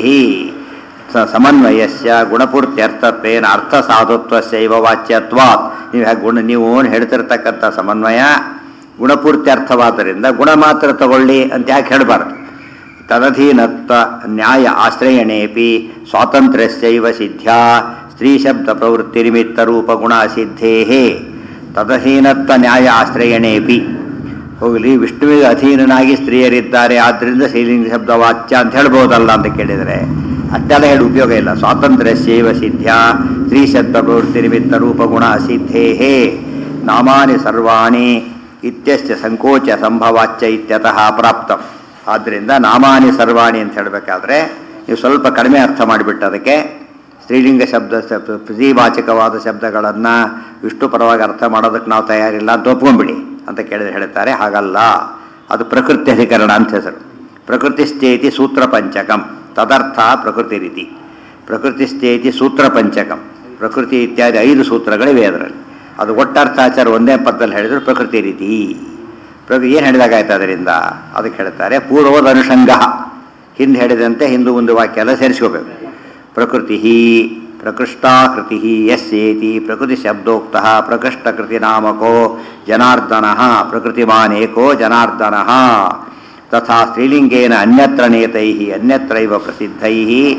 ಸ- ಸಮನ್ವಯಸ್ಯ ಗುಣಪೂರ್ತ್ಯರ್ಥತ್ವೇನ ಅರ್ಥ ಸಾಧುತ್ವಸ್ಯೈವ ವಾಚ್ಯತ್ವಾತ್ ನೀವು ಹೇಗೆ ಗುಣ ನೀವು ಹೇಳ್ತಿರ್ತಕ್ಕಂಥ ಸಮನ್ವಯ ಗುಣಪೂರ್ತಿ ಅರ್ಥವಾದ್ದರಿಂದ ಗುಣ ಮಾತ್ರ ತಗೊಳ್ಳಿ ಅಂತ ಯಾಕೆ ಹೇಳಬಾರ್ದು ತದಧೀನತ್ವ ನ್ಯಾಯ ಆಶ್ರಯಣೇಪಿ ಸ್ವಾತಂತ್ರ್ಯಸ್ಯೈವ ಸಿದ್ಧ್ಯಾ ಸ್ತ್ರೀ ಶಬ್ದ ಪ್ರವೃತ್ತಿ ನಿಮಿತ್ತ ರೂಪ ಗುಣ ಸಿದ್ಧೇ ತದಧೀನತ್ವ ನ್ಯಾಯ ಆಶ್ರಯಣೇಪಿ ಹೋಗಲಿ ವಿಷ್ಣುವಿಗೆ ಅಧೀನನಾಗಿ ಸ್ತ್ರೀಯರಿದ್ದಾರೆ ಆದ್ದರಿಂದ ಶ್ರೀಲಿಂಗ ಶಬ್ದ ವಾಚ್ಯ ಅಂತ ಹೇಳ್ಬೋದಲ್ಲ ಅಂತ ಕೇಳಿದರೆ ಅಷ್ಟೆಲ್ಲ ಹೇಳಿ ಉಪಯೋಗ ಇಲ್ಲ ಸ್ವಾತಂತ್ರ್ಯ ಸೇವ ಸಿದ್ಧ್ಯಾ ಸ್ತ್ರೀ ಶಬ್ದ ಪ್ರವೃತ್ತಿ ನಿಮಿತ್ತ ರೂಪ ಗುಣ ಸಿದ್ಧೇ ನಾಮಾನಿ ಸರ್ವಾಣಿ ಇತ್ಯಸ್ಯ ಸಂಕೋಚ ಸಂಭವಾಚ್ಯ ಇತ್ಯತಃ ಪ್ರಾಪ್ತಂ ಆದ್ದರಿಂದ ನಾಮಾನಿ ಸರ್ವಾಣಿ ಅಂತ ಹೇಳಬೇಕಾದ್ರೆ ನೀವು ಸ್ವಲ್ಪ ಕಡಿಮೆ ಅರ್ಥ ಮಾಡಿಬಿಟ್ಟು ಅದಕ್ಕೆ ಸ್ತ್ರೀಲಿಂಗ ಶಬ್ದ ಶಬ್ದ ಪ್ರತಿವಾಚಕವಾದ ಶಬ್ದಗಳನ್ನು ವಿಷ್ಣು ಪರವಾಗಿ ಅರ್ಥ ಮಾಡೋದಕ್ಕೆ ನಾವು ತಯಾರಿಲ್ಲ ಅಂತ ಒಪ್ಕೊಂಬಿಡಿ ಅಂತ ಕೇಳಿದ್ರೆ ಹೇಳ್ತಾರೆ ಹಾಗಲ್ಲ ಅದು ಪ್ರಕೃತಿ ಅಧಿಕರಣ ಅಂತ ಹೆಸರು ಪ್ರಕೃತಿಸ್ಥೇತಿ ಸೂತ್ರ ಪಂಚಕಂ ತದರ್ಥ ಪ್ರಕೃತಿ ರೀತಿ ಪ್ರಕೃತಿಸ್ಥೇತಿ ಸೂತ್ರ ಪಂಚಕಂ ಪ್ರಕೃತಿ ಇತ್ಯಾದಿ ಐದು ಸೂತ್ರಗಳಿವೆ ಅದರಲ್ಲಿ ಅದು ಒಟ್ಟರ್ಥಾಚಾರ ಒಂದೇ ಪದದಲ್ಲಿ ಹೇಳಿದ್ರು ಪ್ರಕೃತಿ ರೀತಿ ಪ್ರಕೃತಿ ಏನು ಹೇಳಿದಾಗಾಯ್ತು ಅದರಿಂದ ಅದಕ್ಕೆ ಹೇಳ್ತಾರೆ ಪೂರ್ವದ ಅನುಷಂಗ ಹಿಂದೆ ಹೇಳಿದಂತೆ ಹಿಂದೂ ಒಂದು ವಾಕ್ಯ ಎಲ್ಲ ಸೇರಿಸ್ಕೋಬೇಕು ಪ್ರಕೃತಿ ಪ್ರಕೃಷ್ಟಾಕೃತಿ ಯಸ್ಯೇತಿ ಪ್ರಕೃತಿ ಶಬ್ದೋಕ್ತ ಪ್ರಕೃಷ್ಟಕೃತಿ ನಾಮಕೋ ಜನಾರ್ದನ ಪ್ರಕೃತಿಮಾನೇಕೋ ಜನಾರ್ದನ ತಥಾ ಸ್ತ್ರೀಲಿಂಗೇನ ಅನ್ಯತ್ರ ನೇತೈ ಅನ್ಯತ್ರೈವ ಪ್ರಸಿದ್ಧೈ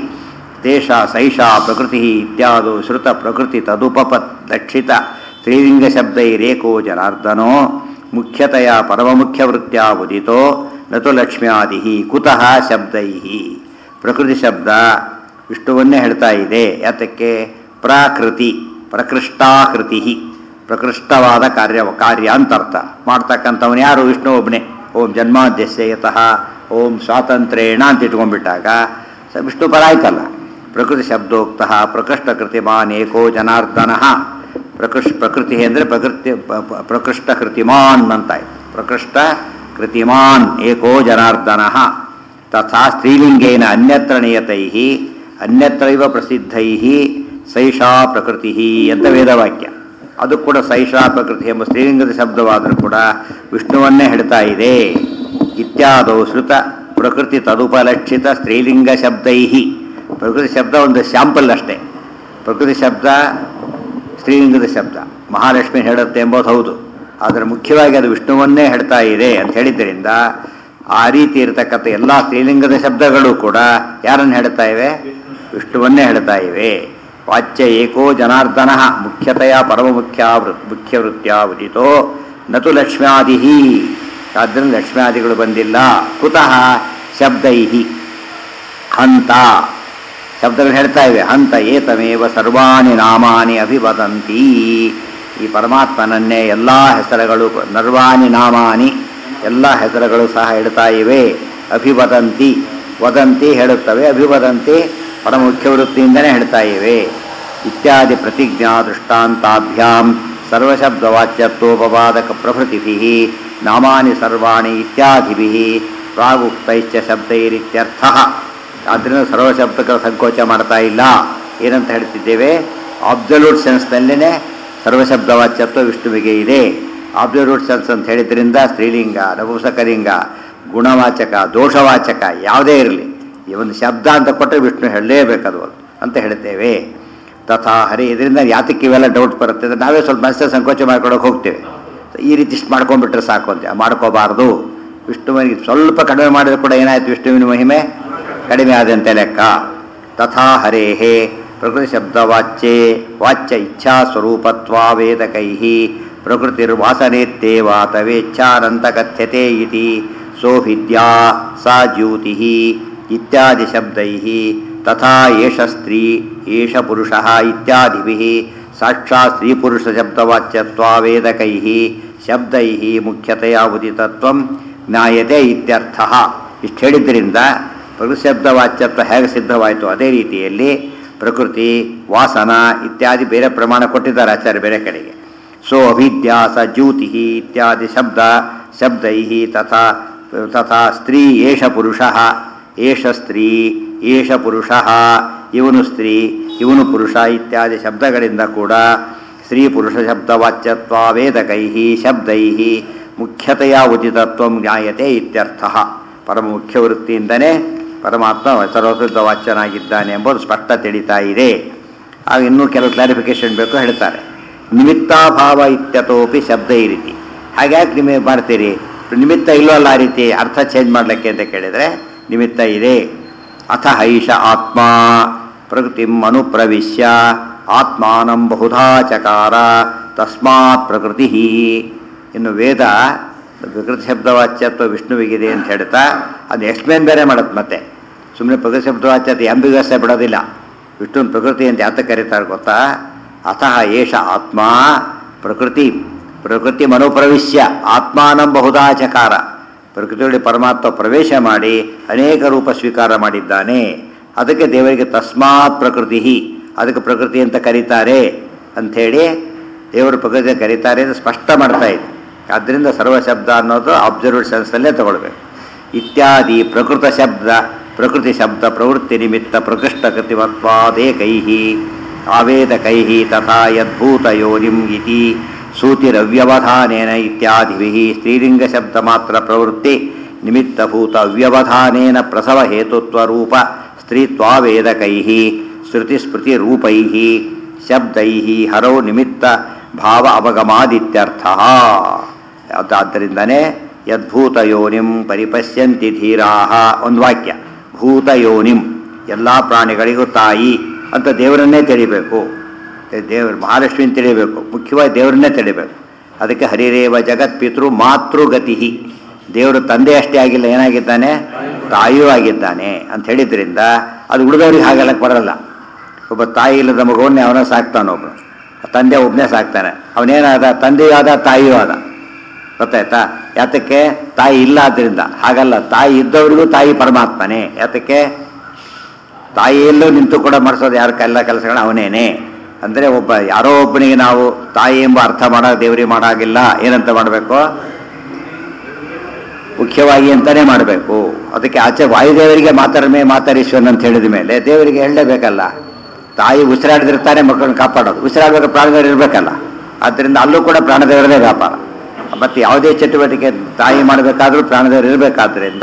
ತೇಷಾ ಸೈಷಾ ಪ್ರಕೃತಿ ಇತ್ಯಾದು ಶ್ರುತ ಪ್ರಕೃತಿ ತದುಪಪತ್ ಲಕ್ಷಿತ ಸ್ತ್ರೀಲಿಂಗ ಶಬ್ದೈರೇಕೋ ಜನಾರ್ದನೋ ಮುಖ್ಯತೆಯ ಪರಮಮುಖ್ಯವೃತ್ಯ ಉದಿತೋ ನತು ಲಕ್ಷ್ಮ್ಯಾದಿ ಕುತಃ ಶಬ್ದೈ ಪ್ರಕೃತಿ ಶಬ್ದ ವಿಷ್ಣುವನ್ನೇ ಹೇಳ್ತಾ ಇದೆ ಯಾತಕ್ಕೆ ಪ್ರಾಕೃತಿ ಪ್ರಕೃಷ್ಟಾಕೃತಿ ಪ್ರಕೃಷ್ಟವಾದ ಕಾರ್ಯ ಕಾರ್ಯ ಅಂತ ಅರ್ಥ ಮಾಡ್ತಕ್ಕಂಥವನು ಯಾರು ವಿಷ್ಣು ಒಬ್ಬನೇ ಓಂ ಜನ್ಮಾದ್ಯಸ್ಯ ಯತಃ ಓಂ ಸ್ವಾತಂತ್ರ್ಯೇಣ ಅಂತ ಇಟ್ಕೊಂಡ್ಬಿಟ್ಟಾಗ ಸ ವಿಷ್ಣು ಪರ ಆಯ್ತಲ್ಲ ಪ್ರಕೃತಿ ಶಬ್ದೋಕ್ತ ಪ್ರಕೃಷ್ಟ ಕೃತಿಮಾನ್ ಏಕೋ ಜನಾರ್ದನ ಪ್ರಕೃಷ್ ಪ್ರಕೃತಿ ಅಂದರೆ ಪ್ರಕೃತಿ ಪ- ಪ- ಪ್ರಕೃಷ್ಟ ಕೃತಿಮಾನ್ ಅಂತಾಯ್ತು ಪ್ರಕೃಷ್ಟ ಕೃತಿಮಾನ್ ಏಕೋ ಜನಾರ್ದನ ತಥಾ ಸ್ತ್ರೀಲಿಂಗೇನ ಅನ್ಯತ್ರ ನಿಯತೈ ಅನ್ಯತ್ರೈವ ಪ್ರಸಿದ್ಧೈ ಸೈಷಾ ಪ್ರಕೃತಿ ಅಂತ ವೇದವಾಕ್ಯ ಅದು ಕೂಡ ಸೈಷಾ ಪ್ರಕೃತಿ ಎಂಬ ಸ್ತ್ರೀಲಿಂಗದ ಶಬ್ದವಾದರೂ ಕೂಡ ವಿಷ್ಣುವನ್ನೇ ಹೇಳ್ತಾ ಇದೆ ಇತ್ಯಾದೌ ಶ್ರುತ ಪ್ರಕೃತಿ ತದುಪಲಕ್ಷಿತ ಸ್ತ್ರೀಲಿಂಗ ಶಬ್ದೈ ಪ್ರಕೃತಿ ಶಬ್ದ ಒಂದು ಸ್ಯಾಂಪಲ್ ಅಷ್ಟೇ ಪ್ರಕೃತಿ ಶಬ್ದ ಸ್ತ್ರೀಲಿಂಗದ ಶಬ್ದ ಮಹಾಲಕ್ಷ್ಮಿ ಹೇಳುತ್ತೆ ಎಂಬುದು ಹೌದು ಆದರೆ ಮುಖ್ಯವಾಗಿ ಅದು ವಿಷ್ಣುವನ್ನೇ ಹೇಳ್ತಾ ಇದೆ ಅಂತ ಹೇಳಿದ್ದರಿಂದ ಆ ರೀತಿ ಇರತಕ್ಕಂಥ ಎಲ್ಲ ಸ್ತ್ರೀಲಿಂಗದ ಶಬ್ದಗಳು ಕೂಡ ಯಾರನ್ನು ಹೇಳ್ತಾ ಇವೆ ವಿಷ್ಣುವನ್ನೇ ಹೇಳ್ತಾ ಇವೆ ವಾಚ್ಯ ಏಕೋ ಜನಾರ್ದನ ಮುಖ್ಯತೆಯ ಪರಮ ಮುಖ್ಯ ಮುಖ್ಯ ವೃತ್ಯ ಉದಿತೋ ನತು ಲಕ್ಷ್ಮ್ಯಾದಿ ಆದ್ದರಿಂದ ಲಕ್ಷ್ಮ್ಯಾದಿಗಳು ಬಂದಿಲ್ಲ ಕುತಃ ಶಬ್ದೈ ಹಂತ ಶಬ್ದಗಳು ಹೇಳ್ತಾ ಇವೆ ಹಂತ ಏತಮೇವ ಸರ್ವಾಣಿ ನಾಮಾನಿ ಅಭಿವದಂತಿ ಈ ಪರಮಾತ್ಮನನ್ನೇ ಎಲ್ಲ ಹೆಸರುಗಳು ನರ್ವಾಣಿ ನಾಮಾನಿ ಎಲ್ಲ ಹೆಸರುಗಳು ಸಹ ಹೇಳ್ತಾ ಇವೆ ಅಭಿವದಂತಿ ವದಂತಿ ಹೇಳುತ್ತವೆ ಅಭಿವದಂತಿ ಪರಮ ಮುಖ್ಯ ವೃತ್ತಿಯಿಂದಲೇ ಹೇಳ್ತಾ ಇವೆ ಇತ್ಯಾದಿ ಪ್ರತಿಜ್ಞಾ ದೃಷ್ಟಾಂತಾಭ್ಯಾಂ ಸರ್ವಶಬ್ದವಾಚ್ಯತ್ವೋಪವಾದಕ ಪ್ರಭೃತಿಭಿ ನಾಮಾನಿ ಸರ್ವಾಣಿ ಇತ್ಯಾದಿಭಿ ಪ್ರಾಗುಕ್ತೈಶ್ಚ ಶಬ್ದೈರಿತ್ಯರ್ಥ ಆದ್ದರಿಂದ ಸರ್ವಶಬ್ದಗಳ ಸಂಕೋಚ ಮಾಡ್ತಾ ಇಲ್ಲ ಏನಂತ ಹೇಳ್ತಿದ್ದೇವೆ ಆಬ್ಸಲ್ಯೂಟ್ ಸೆನ್ಸ್ನಲ್ಲೇ ಸರ್ವಶಬ್ದವಾಚ್ಯತ್ವ ವಿಷ್ಣುವಿಗೆ ಇದೆ ಆಬ್ಸಲ್ಯೂಟ್ ಸೆನ್ಸ್ ಅಂತ ಹೇಳಿದ್ರಿಂದ ಸ್ತ್ರೀಲಿಂಗ ನಪುಂಸಕಲಿಂಗ ಗುಣವಾಚಕ ದೋಷವಾಚಕ ಯಾವುದೇ ಇರಲಿ ಈ ಒಂದು ಶಬ್ದ ಅಂತ ಕೊಟ್ಟರೆ ವಿಷ್ಣು ಹೇಳಲೇಬೇಕದು ಅಂತ ಹೇಳ್ತೇವೆ ತಥಾ ಹರಿ ಇದರಿಂದ ಯಾತಕ್ಕೆ ಇವೆಲ್ಲ ಡೌಟ್ ಬರುತ್ತೆ ಅಂದ್ರೆ ನಾವೇ ಸ್ವಲ್ಪ ಮನಸ್ಸಲ್ಲಿ ಸಂಕೋಚ ಮಾಡ್ಕೊಳಕ್ಕೆ ಹೋಗ್ತೇವೆ ಈ ರೀತಿ ಇಷ್ಟು ಮಾಡ್ಕೊಂಡ್ಬಿಟ್ರೆ ಸಾಕು ಅಂತ ಮಾಡ್ಕೋಬಾರ್ದು ವಿಷ್ಣುವಿಗೆ ಸ್ವಲ್ಪ ಕಡಿಮೆ ಮಾಡಿದ್ರೆ ಕೂಡ ಏನಾಯ್ತು ವಿಷ್ಣುವಿನ ಮಹಿಮೆ ಕಡಿಮೆ ಆದಂತೆ ಲೆಕ್ಕ ತಥಾ ಹರೇಹೇ ಪ್ರಕೃತಿ ಶಬ್ದವಾಚ್ಯೆ ವಾಚ್ಯ ಇಚ್ಛಾ ಸ್ವರೂಪತ್ವಾ ವೇದಕೈ ಪ್ರಕೃತಿರ್ವಾಸನೇತ್ಯೇವಾ ತವೇಚ್ಛಾನಂತ ಕಥ್ಯತೆ ಇತಿ ಸೋಭಿದ್ಯಾ ಸಾ ಜ್ಯೋತಿ ಇತ್ಯಾದಿ ಶಬ್ದೈ ತಥಾ ಏಷ ಸ್ತ್ರೀ ಏಷ ಪುರುಷ ಇತ್ಯಾದಿಭಿः ಸಾಕ್ಷಾತ್ ಸ್ತ್ರೀಪುರುಷಶಬ್ದವಾಚ್ಯತ್ವಾ ವೇದಕೈः ಶಬ್ದೈः ಮುಖ್ಯತೆಯ ಉದಿತತ್ವಂ ಜ್ಞಾಯತೆ ಇತ್ಯರ್ಥಃ ಇಷ್ಟು ಹೇಳಿದ್ದರಿಂದ ಪ್ರಕೃತಿಶಬ್ದವಾಚ್ಯತ್ವ ಹೇಗೆ ಸಿದ್ಧವಾಯಿತು ಅದೇ ರೀತಿಯಲ್ಲಿ ಪ್ರಕೃತಿ ವಾಸನ ಇತ್ಯಾದಿ ಬೇರೆ ಪ್ರಮಾಣ ಕೊಟ್ಟಿದ್ದಾರೆ ಆಚಾರ್ಯ ಬೇರೆ ಕಡೆಗೆ ಸೋ ಅಭಿದ್ಯಾಸ ಜ್ಯೂತಿ ಇತ್ಯಾದಿ ಶಬ್ದ ಶಬ್ದೈ ತಥಾ ತಥಾ ಸ್ತ್ರೀ ಏಷ ಪುರುಷ ಏಷ ಸ್ತ್ರೀ ಏಷ ಪುರುಷ ಇವನು ಸ್ತ್ರೀ ಇವನು ಪುರುಷ ಇತ್ಯಾದಿ ಶಬ್ದಗಳಿಂದ ಕೂಡ ಸ್ತ್ರೀ ಪುರುಷ ಶಬ್ದವಾಚ್ಯತ್ವ ವೇದಕೈ ಶಬ್ದೈ ಮುಖ್ಯತೆಯ ಉಚಿತತ್ವ ಜ್ಞಾಯತೆ ಇತ್ಯರ್ಥ ಪರಮ ಮುಖ್ಯ ವೃತ್ತಿಯಿಂದನೇ ಪರಮಾತ್ಮ ಸರ್ವಶುದ್ಧ ವಾಚ್ಯನಾಗಿದ್ದಾನೆ ಎಂಬುದು ಸ್ಪಷ್ಟ ತಿಳಿತಾ ಇದೆ ಆಗ ಇನ್ನೂ ಕೆಲವು ಕ್ಲಾರಿಫಿಕೇಶನ್ ಬೇಕು ಹೇಳ್ತಾರೆ ನಿಮಿತ್ತಾಭಾವ ಇತ್ಯತೋಪಿ ಶಬ್ದ ಈ ರೀತಿ ಹಾಗ್ಯಾಕೆ ನಿಮಗೆ ಮಾಡ್ತೀರಿ ನಿಮಿತ್ತ ಇಲ್ಲವಲ್ಲ ಆ ರೀತಿ ಅರ್ಥ ಚೇಂಜ್ ಮಾಡ್ಲಿಕ್ಕೆ ಅಂತ ಕೇಳಿದರೆ ನಿಮಿತ್ತ ಇದೆ ಅಥ ಹೈಷ ಆತ್ಮ ಪ್ರಕೃತಿಂ ಅನುಪ್ರವಿಶ್ಯ ಆತ್ಮಾನಂ ಬಹುಧಾ ಚಕಾರ ತಸ್ಮಾತ್ ಪ್ರಕೃತಿ ಇನ್ನು ವೇದ ಪ್ರಕೃತಿ ಶಬ್ದವಾಚ್ಯತ್ವ ವಿಷ್ಣುವಿಗಿದೆ ಅಂತ ಹೇಳ್ತಾ ಅದು ಎಕ್ಸ್ಪ್ಲೇನ್ ಬೇರೆ ಮಾಡುತ್ತೆ ಮತ್ತೆ ಸುಮ್ಮನೆ ಪ್ರಕೃತಿ ಶಬ್ದವಾಚ್ಯತೆ ಅಂಬಿಗಸ್ಸೆ ಬಿಡೋದಿಲ್ಲ ವಿಷ್ಣುವಿನ ಪ್ರಕೃತಿ ಅಂತ ಯಾತ ಕರೀತಾರೆ ಗೊತ್ತಾ ಅತಃ ಏಷ ಆತ್ಮ ಪ್ರಕೃತಿ ಪ್ರಕೃತಿ ಮನೋಪ್ರವಿಶ್ಯ ಆತ್ಮಾನಂ ಬಹುಧಾ ಚಕಾರ ಪ್ರಕೃತಿಯೊಳಗೆ ಪರಮಾತ್ಮ ಪ್ರವೇಶ ಮಾಡಿ ಅನೇಕ ರೂಪ ಸ್ವೀಕಾರ ಮಾಡಿದ್ದಾನೆ ಅದಕ್ಕೆ ದೇವರಿಗೆ ತಸ್ಮಾತ್ ಪ್ರಕೃತಿ ಅದಕ್ಕೆ ಪ್ರಕೃತಿ ಅಂತ ಕರೀತಾರೆ ಅಂಥೇಳಿ ದೇವರು ಪ್ರಕೃತಿ ಕರೀತಾರೆ ಅಂತ ಸ್ಪಷ್ಟ ಮಾಡ್ತಾ ಇದೆ ಆದ್ದರಿಂದ ಸರ್ವಶಬ್ದ ಅನ್ನೋದು ಅಬ್ಸರ್ವ್ಡ್ ಸೆನ್ಸಲ್ಲೇ ತಗೊಳ್ಬೇಕು ಇತ್ಯಾದಿ ಪ್ರಕೃತ ಶಬ್ದ ಪ್ರಕೃತಿ ಶಬ್ದ ಪ್ರವೃತ್ತಿ ನಿಮಿತ್ತ ಪ್ರಕೃಷ್ಟ ಕೃತಿಮತ್ವಾದೇಕೈ ಆವೇದಕೈ ತಥಾ ಯದ್ಭೂತ ಯೋನಿಂ ಇತಿ ಸೂತಿರವ್ಯವಧಾನೇನ ಇತ್ಯಾದಿಭಿः ಸ್ತ್ರೀಲಿಂಗ ಶಬ್ದ ಮಾತ್ರ ಪ್ರವೃತ್ತಿ ನಿಮಿತ್ತಭೂತ ಅವ್ಯವಧಾನೇನ ಪ್ರಸವ ಹೇತುತ್ವರೂಪ ಸ್ತ್ರೀತ್ವಾವೇದಕೈः ಶ್ರುತಿಸ್ಮೃತಿರೂಪೈः ಶಬ್ದೈः ಹರೌ ನಿಮಿತ್ತ ಭಾವ ಅವಗಮಾದಿತ್ಯರ್ಥಃ ಆದ್ದರಿಂದನೇ ಯದ್ಭೂತ ಯೋನಿಂ ಪರಿಪಶ್ಯಂತಿ ಧೀರಾಹ ಒಂದು ವಾಕ್ಯ ಭೂತ ಯೋನಿಂ ಎಲ್ಲ ಪ್ರಾಣಿಗಳಿಗೂ ತಾಯಿ ಅಂತ ದೇವರನ್ನೇ ತಿಳಿಬೇಕು ದೇವರು ಮಹಾಲಕ್ಷ್ಮಿನ ತಿಳಿಬೇಕು ಮುಖ್ಯವಾಗಿ ದೇವರನ್ನೇ ತಿಳಿಬೇಕು ಅದಕ್ಕೆ ಹರಿರೇವ ಜಗತ್ ಪಿತೃ ಮಾತೃಗತಿ ದೇವರು ತಂದೆ ಅಷ್ಟೇ ಆಗಿಲ್ಲ ಏನಾಗಿದ್ದಾನೆ ತಾಯಿಯೂ ಆಗಿದ್ದಾನೆ ಅಂತ ಹೇಳಿದ್ರಿಂದ ಅದು ಉಳಿದವ್ರಿಗೆ ಹಾಗೆಲ್ಲಕ್ಕೆ ಬರಲ್ಲ ಒಬ್ಬ ತಾಯಿ ಇಲ್ಲದ ಮಗುವನ್ನೇ ಅವನ ಸಾಕ್ತಾನೊಬ್ಬ ತಂದೆ ಒಬ್ಬನೇ ಸಾಕ್ತಾನೆ ಅವನೇನಾದ ತಂದೆಯೂ ಆದ ತಾಯಿಯೂ ಆದ ಗೊತ್ತಾಯ್ತಾ ಯಾತಕ್ಕೆ ತಾಯಿ ಇಲ್ಲ ಆದ್ರಿಂದ ಹಾಗಲ್ಲ ತಾಯಿ ಇದ್ದವರಿಗೂ ತಾಯಿ ಪರಮಾತ್ಮನೇ ಯಾತಕ್ಕೆ ತಾಯಿಯಲ್ಲೂ ನಿಂತು ಕೂಡ ಮಾಡಿಸೋದು ಯಾರ ಎಲ್ಲ ಕೆಲಸಗಳನ್ನ ಅವನೇನೆ ಅಂದರೆ ಒಬ್ಬ ಯಾರೋ ಒಬ್ಬನಿಗೆ ನಾವು ತಾಯಿ ಎಂಬ ಅರ್ಥ ಮಾಡೋ ದೇವರಿಗೆ ಮಾಡಾಗಿಲ್ಲ ಏನಂತ ಮಾಡಬೇಕು ಮುಖ್ಯವಾಗಿ ಅಂತಾನೆ ಮಾಡಬೇಕು ಅದಕ್ಕೆ ಆಚೆ ವಾಯುದೇವರಿಗೆ ಮಾತಾರಮೇ ಮಾತಾರೀಶ್ವರನ್ ಅಂತ ಹೇಳಿದ ಮೇಲೆ ದೇವರಿಗೆ ಹೇಳಲೇಬೇಕಲ್ಲ ತಾಯಿ ಉಸಿರಾಡಿದಿರ್ತಾನೆ ಮಕ್ಕಳನ್ನ ಕಾಪಾಡೋದು ಉಸಿರಾಡುವಾಗ ಪ್ರಾಣದೇವರು ಇರಬೇಕಲ್ಲ ಆದ್ದರಿಂದ ಅಲ್ಲೂ ಕೂಡ ಪ್ರಾಣದೇವರದೇ ವ್ಯಾಪಾರ ಮತ್ತೆ ಯಾವುದೇ ಚಟುವಟಿಕೆ ತಾಯಿ ಮಾಡಬೇಕಾದ್ರೂ ಪ್ರಾಣದೇವರು ಇರಬೇಕಾದ್ರಿಂದ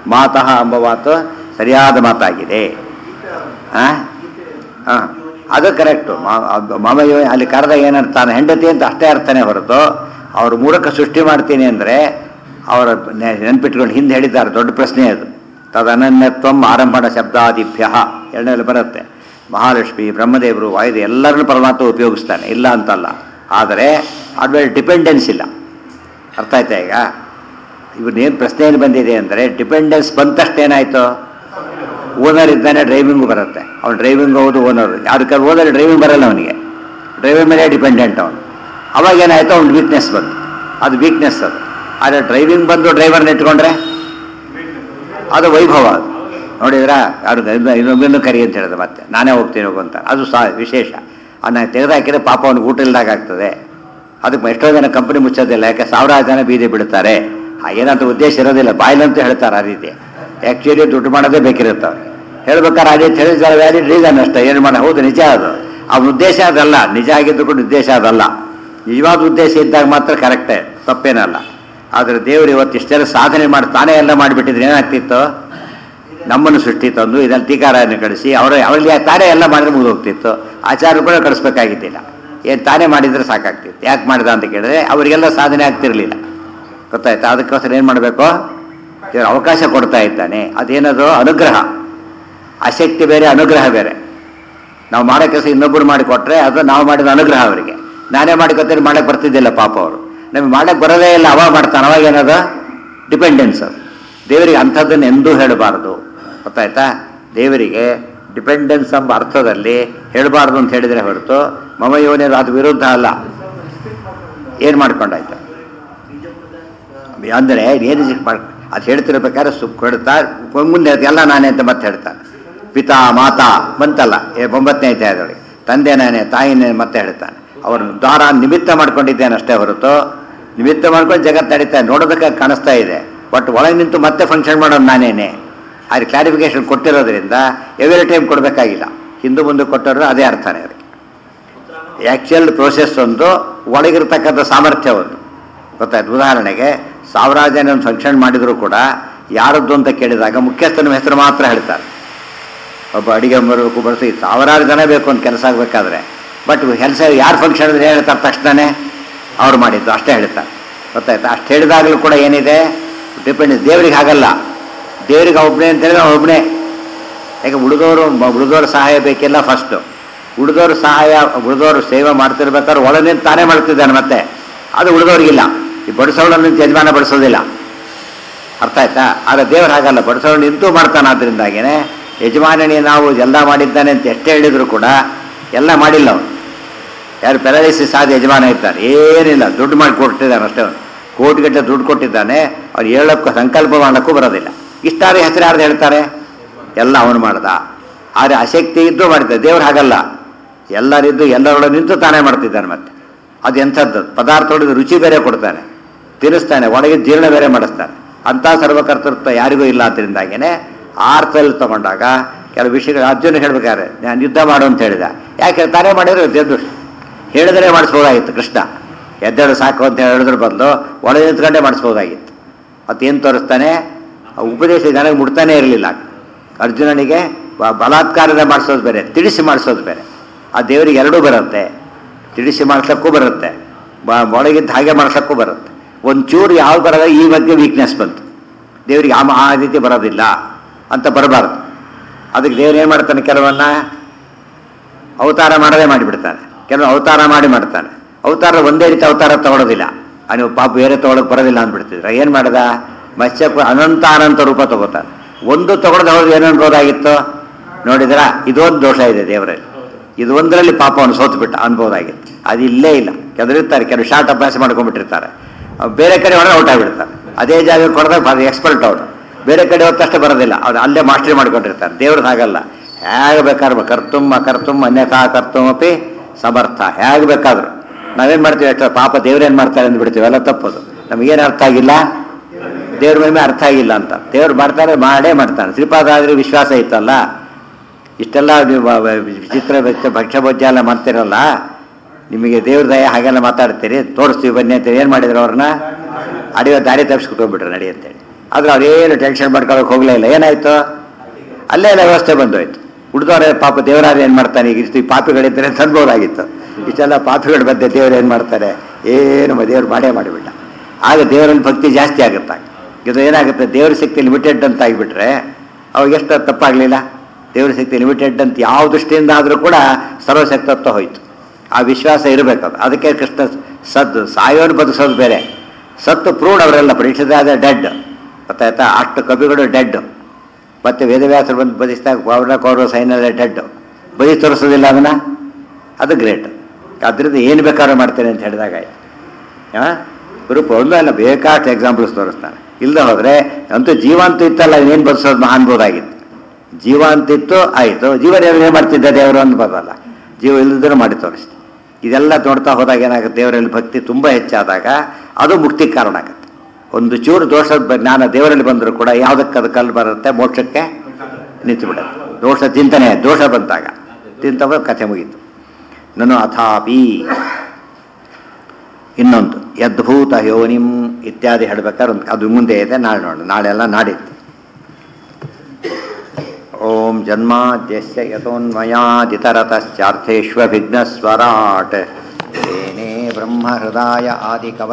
ಮಾತಃ ಎಂಬ ಮಾತು ಸರಿಯಾದ ಮಾತಾಗಿದೆ ಆ? ಆ, ಅದು ಕರೆಕ್ಟು ಮಮಯೋ ಅಲ್ಲಿ ಕರೆದ ಏನರ್ಥ ಹೆಂಡತಿ ಅಂತ ಅಷ್ಟೇ ಅರ್ಥನೇ ಹೊರತು ಅವರು ಮೂರಕ್ಕೆ ಸೃಷ್ಟಿ ಮಾಡ್ತೀನಿ ಅಂದರೆ ಅವರ ನೆ- ನೆನ್ಪಿಟ್ಕೊಂಡು ಹಿಂದೆ ಹೇಳಿದ್ದಾರೆ ದೊಡ್ಡ ಪ್ರಶ್ನೆ ಅದು ತದನನ್ಯತ್ವಂ ಆರಂಭಣ ಶಬ್ದಾದಿಭ್ಯ ಎರಡನೇಲಿ ಬರುತ್ತೆ ಮಹಾಲಕ್ಷ್ಮಿ ಬ್ರಹ್ಮದೇವರು ವಾಯುದೇವ ಎಲ್ಲರನ್ನು ಪರಮಾತ್ಮ ಉಪಯೋಗಿಸ್ತಾನೆ ಇಲ್ಲ ಅಂತಲ್ಲ ಆದರೆ ಅದ್ರ ಮೇಲೆ ಡಿಪೆಂಡೆನ್ಸ್ ಇಲ್ಲ ಅರ್ಥ ಆಯ್ತಾ ಈಗ ಇವನ್ನೇನು ಪ್ರಶ್ನೆ ಏನು ಬಂದಿದೆ ಅಂದರೆ ಡಿಪೆಂಡೆನ್ಸ್ ಬಂದ ತಕ್ಷಣ ಏನಾಯಿತು ಓನರ್ ಇದ್ದಾನೆ ಡ್ರೈವಿಂಗು ಬರುತ್ತೆ ಅವ್ನು ಡ್ರೈವಿಂಗ್ ಹೌದು ಓನರ್ ಯಾರು ಓನರ್ ಡ್ರೈವಿಂಗ್ ಬರಲ್ಲ ಅವನಿಗೆ ಡ್ರೈವಿಂಗ್ ಮೇಲೆ ಡಿಪೆಂಡೆಂಟ್ ಅವನು ಅವಾಗ ಏನಾಯ್ತು ಅವ್ನು ವೀಕ್ನೆಸ್ ಬಂತು ಅದು ವೀಕ್ನೆಸ್ ಅದು ಆದರೆ ಡ್ರೈವಿಂಗ್ ಬಂದು ಡ್ರೈವರ್ನ ಇಟ್ಕೊಂಡ್ರೆ ಅದು ವೈಭವ ಅದು ನೋಡಿದ್ರಾ ಯಾರು ಇನ್ನೊಬ್ಬನ್ನು ಕರಿ ಅಂತ ಹೇಳಿದೆ ಮತ್ತೆ ನಾನೇ ಹೋಗ್ತೀನಿ ಹೋಗು ಅಂತ ಅದು ಸಹ ವಿಶೇಷ ಅವನ್ನ ತೆಗೆದಾಕಿದ್ರೆ ಪಾಪ ಅವ್ನಿಗೆ ಊಟ ಇಲ್ದಾಗ ಆಗ್ತದೆ ಅದಕ್ಕೆ ಎಷ್ಟೋ ಜನ ಕಂಪನಿ ಮುಚ್ಚೋದಿಲ್ಲ ಯಾಕೆ ಸಾವಿರಾರು ಜನ ಬೀದಿ ಬಿಡ್ತಾರೆ ಹಾಗೇನಂತ ಉದ್ದೇಶ ಇರೋದಿಲ್ಲ ಬಾಯ್ಲಂತೂ ಹೇಳ್ತಾರೆ ಆ ರೀತಿ ಆ್ಯಕ್ಚುಲಿ ದುಡ್ಡು ಮಾಡೋದೇ ಬೇಕಿರುತ್ತೆ ಅವ್ರಿಗೆ ಹೇಳ್ಬೇಕಾದ್ರೆ ಆ ರೀತಿ ಹೇಳಿದ್ದಾರೆ ವ್ಯಾಲಿಡ್ ರೀಸನ್ ಅಷ್ಟೇ ಏನು ಮಾಡ ಹೌದು ನಿಜ ಅದು ಅವನ ಉದ್ದೇಶ ಅದಲ್ಲ ನಿಜ ಆಗಿದ್ದು ಕೂಡ ಉದ್ದೇಶ ಅದಲ್ಲ ನಿಜವಾದ ಉದ್ದೇಶ ಇದ್ದಾಗ ಮಾತ್ರ ಕರೆಕ್ಟೇ ತಪ್ಪೇನಲ್ಲ ಆದರೆ ದೇವರು ಇವತ್ತು ಇಷ್ಟೆಲ್ಲ ಸಾಧನೆ ಮಾಡಿ ತಾನೇ ಎಲ್ಲ ಮಾಡಿಬಿಟ್ಟಿದ್ರೆ ಏನಾಗ್ತಿತ್ತು ನಮ್ಮನ್ನು ಸೃಷ್ಟಿ ತಂದು ಇದನ್ನು ಟೀಕಾರಾಯನ ಕಳಿಸಿ ಅವರ ಅವರಲ್ಲಿ ತಾನೇ ಎಲ್ಲ ಮಾಡಿದ್ರೆ ಮುಗಿದು ಹೋಗ್ತಿತ್ತು ಆಚಾರ್ಯ ಕೂಡ ಕಳಿಸ್ಬೇಕಾಗಿದ್ದಿಲ್ಲ ಏನು ತಾನೇ ಮಾಡಿದ್ರೆ ಸಾಕಾಗ್ತಿತ್ತು ಯಾಕೆ ಮಾಡಿದ ಅಂತ ಕೇಳಿದ್ರೆ ಅವರಿಗೆಲ್ಲ ಸಾಧನೆ ಆಗ್ತಿರ್ಲಿಲ್ಲ ಗೊತ್ತಾಯ್ತಾ ಅದಕ್ಕೋಸ್ಕರ ಏನು ಮಾಡಬೇಕು ದೇವರು ಅವಕಾಶ ಕೊಡ್ತಾ ಇದ್ದಾನೆ ಅದೇನದು ಅನುಗ್ರಹ ಆಸಕ್ತಿ ಬೇರೆ ಅನುಗ್ರಹ ಬೇರೆ ನಾವು ಮಾಡೋ ಕೆಲಸ ಇನ್ನೊಬ್ಬರು ಮಾಡಿಕೊಟ್ರೆ ಅದು ನಾವು ಮಾಡಿದ ಅನುಗ್ರಹ ಅವರಿಗೆ ನಾನೇ ಮಾಡಿಕೊತಾರೆ ಮಾಡಕ್ಕೆ ಬರ್ತಿದ್ದಿಲ್ಲ ಪಾಪ ಅವರು ನಮಗೆ ಮಾಡಕ್ಕೆ ಬರೋದೇ ಇಲ್ಲ ಅವಾಗ ಮಾಡ್ತಾನೆ ಅವಾಗ ಏನದು ಡಿಪೆಂಡೆನ್ಸ್ ಅದು ದೇವರಿಗೆ ಅಂಥದ್ದನ್ನು ಎಂದೂ ಹೇಳಬಾರ್ದು ಗೊತ್ತಾಯ್ತಾ ದೇವರಿಗೆ ಡಿಪೆಂಡೆನ್ಸ್ ಎಂಬ ಅರ್ಥದಲ್ಲಿ ಹೇಳಬಾರ್ದು ಅಂತ ಹೇಳಿದರೆ ಹೊರತು ಮಮ ಯೋನಿಯರು ಅದು ವಿರುದ್ಧ ಅಲ್ಲ ಏನು ಮಾಡ್ಕೊಂಡಾಯ್ತು ಅಂದರೆ ಏನು ಮಾಡ್ ಅದು ಹೇಳ್ತಿರ್ಬೇಕಾದ್ರೆ ಸುಖ ಕೊಡ್ತಾ ಮುಂದೆ ಹೇಳ್ತಾ, ಎಲ್ಲ ನಾನೇ ಅಂತ ಮತ್ತೆ ಹೇಳ್ತಾನೆ ಪಿತಾ ಮಾತಾ ಬಂತಲ್ಲ ಏ ಒಂಬತ್ತನೇ ಅಧ್ಯಾಯದೊಳಗೆ ತಂದೆ ನಾನೇ ತಾಯಿನೇ ಮತ್ತೆ ಹೇಳ್ತಾನೆ ಅವ್ರ ದ್ವಾರ ನಿಮಿತ್ತ ಮಾಡ್ಕೊಂಡಿದ್ದೇನೆ ಅಷ್ಟೇ ಹೊರತು ನಿಮಿತ್ತ ಮಾಡ್ಕೊಂಡು ಜಗತ್ತು ನಡೀತಾನೆ ನೋಡೋದಕ್ಕೆ ಕಾಣಿಸ್ತಾ ಇದೆ ಬಟ್ ಒಳಗೆ ನಿಂತು ಮತ್ತೆ ಫಂಕ್ಷನ್ ಮಾಡೋದು ನಾನೇನೆ ಅಲ್ಲಿ ಕ್ಲಾರಿಫಿಕೇಶನ್ ಕೊಟ್ಟಿರೋದ್ರಿಂದ ಎವ್ರಿ ಟೈಮ್ ಕೊಡಬೇಕಾಗಿಲ್ಲ ಹಿಂದೂ ಮುಂದೆ ಕೊಟ್ಟರು ಅದೇ ಅರ್ಥನೇ ಅದಕ್ಕೆ ಆ್ಯಕ್ಚುಯಲ್ ಪ್ರೋಸೆಸ್ ಒಂದು ಒಳಗಿರ್ತಕ್ಕಂಥ ಸಾಮರ್ಥ್ಯ ಒಂದು ಗೊತ್ತಾಯ್ತು ಉದಾಹರಣೆಗೆ ಸಾವಿರಾರು ಜನ ಒಂದು ಫಂಕ್ಷನ್ ಮಾಡಿದರೂ ಕೂಡ ಯಾರದ್ದು ಅಂತ ಕೇಳಿದಾಗ ಮುಖ್ಯಸ್ಥನ ಹೆಸರು ಮಾತ್ರ ಹೇಳ್ತಾರೆ ಒಬ್ಬ ಅಡಿಗೆ ಬರಬೇಕು ಬಡಿಸಿ ಸಾವಿರಾರು ಜನ ಬೇಕು ಅಂತ ಕೆಲಸ ಆಗಬೇಕಾದ್ರೆ ಬಟ್ ಕೆಲಸ ಯಾರು ಫಂಕ್ಷನ್ ಅಂದ್ರೆ ಹೇಳ್ತಾರೆ ತಕ್ಷಣನೇ ಅವ್ರು ಮಾಡಿದ್ದು ಅಷ್ಟೇ ಹೇಳ್ತಾರೆ ಗೊತ್ತಾಯ್ತಾ ಅಷ್ಟು ಹೇಳಿದಾಗಲೂ ಕೂಡ ಏನಿದೆ ಡಿಪೆಂಡ್ ದೇವರಿಗೆ ಹಾಗಲ್ಲ ದೇವರಿಗೆ ಒಬ್ಬನೇ ಅಂತ ಹೇಳಿದ್ರೆ ಒಬ್ಬನೇ ಯಾಕೆ ಉಳಿದವರು ಉಳಿದವ್ರ ಸಹಾಯ ಬೇಕಿಲ್ಲ ಫಸ್ಟು ಉಳಿದವ್ರ ಸಹಾಯ ಉಳಿದವರು ಸೇವೆ ಮಾಡ್ತಿರ್ಬೇಕಾದ್ರೆ ಒಳಗೆ ನಿಂತು ತಾನೇ ಮಾಡ್ತಿದ್ದಾನೆ ಮತ್ತೆ ಅದು ಉಳಿದವ್ರಿಗಿಲ್ಲ ಈ ಬಡಿಸೋಳನ್ನು ನಿಂತು ಯಜಮಾನ ಬಡಿಸೋದಿಲ್ಲ ಅರ್ಥ ಆಯ್ತಾ ಆದರೆ ದೇವ್ರು ಹಾಗಲ್ಲ ಬಡಿಸೋಳು ನಿಂತು ಮಾಡ್ತಾನೆ ಆದ್ರಿಂದಾಗೇನೆ ಯಜಮಾನನೇ ನಾವು ಎಲ್ಲ ಮಾಡಿದ್ದಾನೆ ಅಂತ ಎಷ್ಟೇ ಹೇಳಿದ್ರು ಕೂಡ ಎಲ್ಲ ಮಾಡಿಲ್ಲ ಅವನು ಯಾರು ಪ್ಯಾರಾಲಿಸಿಸ್ ಆದ ಯಜಮಾನ ಇದ್ದಾನೆ ಏನಿಲ್ಲ ದುಡ್ಡು ಮಾಡಿ ಕೊಟ್ಟಿದ್ದಾನೆ ಅಷ್ಟೇ ಅವನು ಕೋಟಿಗಟ್ಟಲೆ ದುಡ್ಡು ಕೊಟ್ಟಿದ್ದಾನೆ ಅವ್ರು ಹೇಳಕ್ಕೂ ಸಂಕಲ್ಪ ಮಾಡಕ್ಕೂ ಬರೋದಿಲ್ಲ ಇಷ್ಟಾದ್ರೆ ಹೆಸರು ಯಾರ್ದು ಹೇಳ್ತಾರೆ ಎಲ್ಲ ಅವನು ಮಾಡ್ದ ಆದರೆ ಆಸಕ್ತಿ ಇದ್ದು ಮಾಡಿದ್ದ ದೇವ್ರು ಹಾಗಲ್ಲ ಎಲ್ಲರಿದ್ದು ಎಲ್ಲರೊಳಗೆ ನಿಂತು ತಾನೇ ಮಾಡ್ತಿದ್ದಾನೆ ಮತ್ತೆ ಅದು ಎಂಥದ್ದು ಪದಾರ್ಥ ಹೊಡೆದು ರುಚಿ ಬೇರೆ ಕೊಡ್ತಾನೆ ತಿನ್ನಿಸ್ತಾನೆ ಒಳಗೆ ಜೀರ್ಣ ಬೇರೆ ಮಾಡಿಸ್ತಾನೆ ಅಂಥ ಸರ್ವಕರ್ತೃತ್ವ ಯಾರಿಗೂ ಇಲ್ಲ ಅದರಿಂದಾಗೇನೆ ಆರ್ತಲ್ಲಿ ತಗೊಂಡಾಗ ಕೆಲವು ವಿಷಯಗಳು ಅರ್ಜುನ ಹೇಳ್ಬೇಕಾದ್ರೆ ನಾನು ಯುದ್ಧ ಮಾಡು ಅಂತ ಹೇಳಿದ ಯಾಕೆ ತಾನೇ ಮಾಡಿದ್ರೆ ಎದ್ದು ಹೇಳಿದ್ರೆ ಮಾಡಿಸ್ಬೋದಾಗಿತ್ತು ಕೃಷ್ಣ ಎದ್ದೇಳು ಸಾಕು ಅಂತ ಹೇಳಿದ್ರ ಬದಲು ಒಳಗೆ ನಿಂತ್ಕೊಂಡೇ ಮಾಡಿಸ್ಬೋದಾಗಿತ್ತು ಮತ್ತೇನು ತೋರಿಸ್ತಾನೆ ಆ ಉಪದೇಶ ಜನಕ್ಕೆ ಮುಟ್ತಾನೆ ಇರಲಿಲ್ಲ ಅರ್ಜುನನಿಗೆ ಬ- ಬಲಾತ್ಕಾರದ ಮಾಡಿಸೋದು ಬೇರೆ ತಿಳಿಸಿ ಮಾಡಿಸೋದು ಬೇರೆ ಆ ದೇವರಿಗೆ ಎರಡೂ ಬರುತ್ತೆ ತಿಳಿಸಿ ಮಾಡ್ಸಕ್ಕೂ ಬರುತ್ತೆ ಬ- ಒಳಗಿದ್ದ ಹಾಗೆ ಮಾಡ್ಸಕ್ಕೂ ಬರುತ್ತೆ ಒಂಚೂರು ಯಾವ್ದು ಬರೋದ ಈ ಮಧ್ಯೆ ವೀಕ್ನೆಸ್ ಬಂತು ದೇವರಿಗೆ ಆ ಆ ರೀತಿ ಬರೋದಿಲ್ಲ ಅಂತ ಬರಬಾರ್ದು ಅದಕ್ಕೆ ದೇವ್ರು ಏನು ಮಾಡ್ತಾನೆ ಕೆಲವನ್ನ ಅವತಾರ ಮಾಡದೇ ಮಾಡಿಬಿಡ್ತಾನೆ ಕೆಲವು ಅವತಾರ ಮಾಡಿ ಮಾಡ್ತಾನೆ ಅವತಾರ ಒಂದೇ ರೀತಿ ಅವತಾರ ತಗೊಳ್ಳೋದಿಲ್ಲ ಆ ನೀವು ಪಾಪ ಬೇರೆ ತಗೊಳಕ್ ಬರೋದಿಲ್ಲ ಅಂದ್ಬಿಡ್ತಿದ್ರ ಏನು ಮಾಡ್ದ ಮತ್ಸ್ಯ ಅನಂತ ಅನಂತ ರೂಪ ತಗೋತಾನೆ ಒಂದು ತಗೊಳ್ದ ಅವ್ರಿಗೆ ಏನು ಅನ್ಬೋದಾಗಿತ್ತು ನೋಡಿದ್ರ ಇದೊಂದು ದೋಷ ಇದೆ ದೇವರಲ್ಲಿ ಇದು ಒಂದರಲ್ಲಿ ಪಾಪ ಅವನು ಸೋತು ಬಿಟ್ಟ ಅನ್ಬೋದಾಗಿತ್ತು ಅದು ಇಲ್ಲೇ ಇಲ್ಲ ಕೆದರಿರ್ತಾರೆ ಕೆಲವು ಶಾರ್ಟ್ ಅಭ್ಯಾಸ ಮಾಡ್ಕೊಂಡ್ಬಿಟ್ಟಿರ್ತಾರೆ ಅವ್ರು ಬೇರೆ ಕಡೆ ಹೊಡೆದ್ರೆ ಔಟ್ ಆಗಿಬಿಡ್ತಾರೆ ಅದೇ ಜಾಗಕ್ಕೆ ಹೊಡೆದಾಗ ಎಕ್ಸ್ಪರ್ಟ್ ಅವನು ಬೇರೆ ಕಡೆ ಹೊತ್ತಷ್ಟು ಬರೋದಿಲ್ಲ ಅವ್ರು ಅಲ್ಲೇ ಮಾಸ್ಟ್ರಿ ಮಾಡ್ಕೊಂಡಿರ್ತಾರೆ ದೇವ್ರದ್ದು ಹಾಗಲ್ಲ ಹೇಗೆ ಬೇಕಾದ್ರೆ ಕರ್ತುಮ್ ಅಕರ್ತುಮ್ ಅನ್ಯಥಾ ಕರ್ತುಮಪಿ ಸಮರ್ಥ ಹೇಗೆ ಬೇಕಾದ್ರು ನಾವೇನು ಮಾಡ್ತೀವಿ ಅಷ್ಟೇ ಪಾಪ ದೇವ್ರೇನು ಮಾಡ್ತಾರೆ ಅಂದ್ಬಿಡ್ತೀವಿ ಎಲ್ಲ ತಪ್ಪದು ನಮಗೇನು ಅರ್ಥ ಆಗಿಲ್ಲ ದೇವ್ರ ಮೇಲೆ ಅರ್ಥ ಆಗಿಲ್ಲ ಅಂತ ದೇವ್ರು ಮಾಡ್ತಾರೆ ಮಾಡೇ ಮಾಡ್ತಾನೆ ಶ್ರೀಪಾದ ಆದರೆ ವಿಶ್ವಾಸ ಇತ್ತಲ್ಲ ಇಷ್ಟೆಲ್ಲ ನೀವು ವ- ವ- ವಿಚಿತ್ರ ಭಕ್ಷ್ಯ ಭಕ್ಷ್ಯ ಭೋಜ್ಯ ಎಲ್ಲ ಮಾಡ್ತಿರಲ್ಲ ನಿಮಗೆ ದೇವ್ರ ದಯ ಹಾಗೆಲ್ಲ ಮಾತಾಡ್ತೀರಿ ತೋರಿಸ್ತೀವಿ ಬನ್ನಿ ಅಂತ ಏನು ಮಾಡಿದ್ರು ಅವ್ರನ್ನ ಅಡಿಯೋ ದಾರಿ ತಪ್ಪಿಸ್ಕೊಟ್ಬಿಟ್ರು ನಡಿ ಅಂತೇಳಿ ಆದರೆ ಅವ್ರೇನು ಟೆನ್ಷನ್ ಮಾಡ್ಕೊಳ್ಳೋಕೆ ಹೋಗಲೇ ಇಲ್ಲ ಏನಾಯಿತು ಅಲ್ಲೇ ಎಲ್ಲ ವ್ಯವಸ್ಥೆ ಬಂದೋಯ್ತು ಉಳಿದವ್ರೆ ಪಾಪ ದೇವರಾದ ಏನು ಮಾಡ್ತಾನೆ ಈಗ ಇಷ್ಟು ಈ ಪಾಪಿಗಳಿದ್ದರೆ ಅಂತ ಅನ್ಬೋದಾಗಿತ್ತು ಇಷ್ಟೆಲ್ಲ ಪಾಪಿಗಳು ಬಂದೆ ದೇವ್ರು ಏನು ಮಾಡ್ತಾರೆ ಏನು ಮ- ದೇವ್ರು ಮಾಡೇ ಮಾಡಿಬಿಟ್ಟ ಆಗ ದೇವರಲ್ಲಿ ಭಕ್ತಿ ಜಾಸ್ತಿ ಆಗುತ್ತೆ ಇದು ಏನಾಗುತ್ತೆ ದೇವ್ರ ಶಕ್ತಿ ಲಿಮಿಟೆಡ್ ಅಂತ ಆಗಿಬಿಟ್ರೆ ಅವಾಗ ಎಷ್ಟು ತಪ್ಪಾಗಲಿಲ್ಲ ದೇವ್ರ ಶಕ್ತಿ ಲಿಮಿಟೆಡ್ ಅಂತ ಯಾವ ದೃಷ್ಟಿಯಿಂದ ಆದರೂ ಕೂಡ ಸರ್ವಶಕ್ತತ್ವ ಹೋಯ್ತು ಆ ವಿಶ್ವಾಸ ಇರಬೇಕದು ಅದಕ್ಕೆ ಕೃಷ್ಣ ಸದ್ದು ಸಾಯೋನು ಬದುಸೋದು ಬೇರೆ ಸತ್ತು ಪ್ರೂಡ್ ಅವರೆಲ್ಲ ಪರೀಕ್ಷಿತಾದ ಡೆಡ್ ಗೊತ್ತಾಯ್ತಾ ಅಷ್ಟು ಕವಿಗಳು ಡೆಡ್ ಮತ್ತೆ ವೇದವ್ಯಾಸರು ಬಂದು ಬದಿಸಿದಾಗ ಪೌರ್ಣ ಕೌರವ ಸೈನ್ಯ ಡೆಡ್ ಬದಿ ತೋರಿಸೋದಿಲ್ಲ ಅದನ್ನ ಅದು ಗ್ರೇಟ್ ಅದರಿಂದ ಏನು ಬೇಕಾದ್ರೂ ಮಾಡ್ತೇನೆ ಅಂತ ಹೇಳಿದಾಗ ಆಯ್ತು ಹಾಂ ಗ್ರೂಪ್ ಒಂದು ಅಲ್ಲ ಬೇಕಾಷ್ಟು ಎಕ್ಸಾಂಪಲ್ಸ್ ತೋರಿಸ್ತಾನೆ ಇಲ್ಲದೆ ಹೋದರೆ ಅಂತೂ ಜೀವಂತ ಇತ್ತಲ್ಲ ಏನು ಬದುಸೋದು ಅನ್ಬೋದಾಗಿತ್ತು ಜೀವಂತ ಇತ್ತು ಆಯಿತು ಜೀವನ ಏನು ಮಾಡ್ತಿದ್ದ ದೇವರು ಅಂತ ಬರಲ್ಲ ಜೀವ ಇಲ್ಲದಿದ್ರೂ ಮಾಡಿ ತೋರಿಸ್ತು ಇದೆಲ್ಲ ನೋಡ್ತಾ ಹೋದಾಗ ಏನಾಗುತ್ತೆ ದೇವರಲ್ಲಿ ಭಕ್ತಿ ತುಂಬ ಹೆಚ್ಚಾದಾಗ ಅದು ಮುಕ್ತಿ ಕಾರಣ ಆಗುತ್ತೆ ಒಂದು ಚೂರು ದೋಷದ ಬ- ಜ್ಞಾನ ದೇವರಲ್ಲಿ ಬಂದರೂ ಕೂಡ ಯಾವುದಕ್ಕೆ ಅದು ಕಲ್ಲು ಬರುತ್ತೆ ಮೋಕ್ಷಕ್ಕೆ ನಿಂತು ಬಿಡುತ್ತೆ ದೋಷ ಚಿಂತನೆ ದೋಷ ಬಂತಾಗ ಚಿಂತವ ಕಥೆ ಮುಗೀತು ನಾನು ಅಥಾಪಿ ಇನ್ನೊಂದು ಯದ್ಭೂತ ಯೋನಿಂ ಇತ್ಯಾದಿ ಹೇಳ್ಬೇಕಾದ್ರೆ ಒಂದು ಅದು ಮುಂದೆ ಇದೆ ನಾಳೆ ನೋಡೋಣ ನಾಳೆ ಎಲ್ಲ ನಾಡಿದ್ದು ಓಂ ಜನ್ಮಾದ್ಯಸ್ಯ ಯತೋನ್ಮಯಾದಿತರತಶ್ಚಾರ್ಥೇಷ್ವಭಿಘ್ನಸ್ವರಾಟ್ ಏನೇ ಬ್ರಹ್ಮಹೃದಾಯ ಆದಿಕವ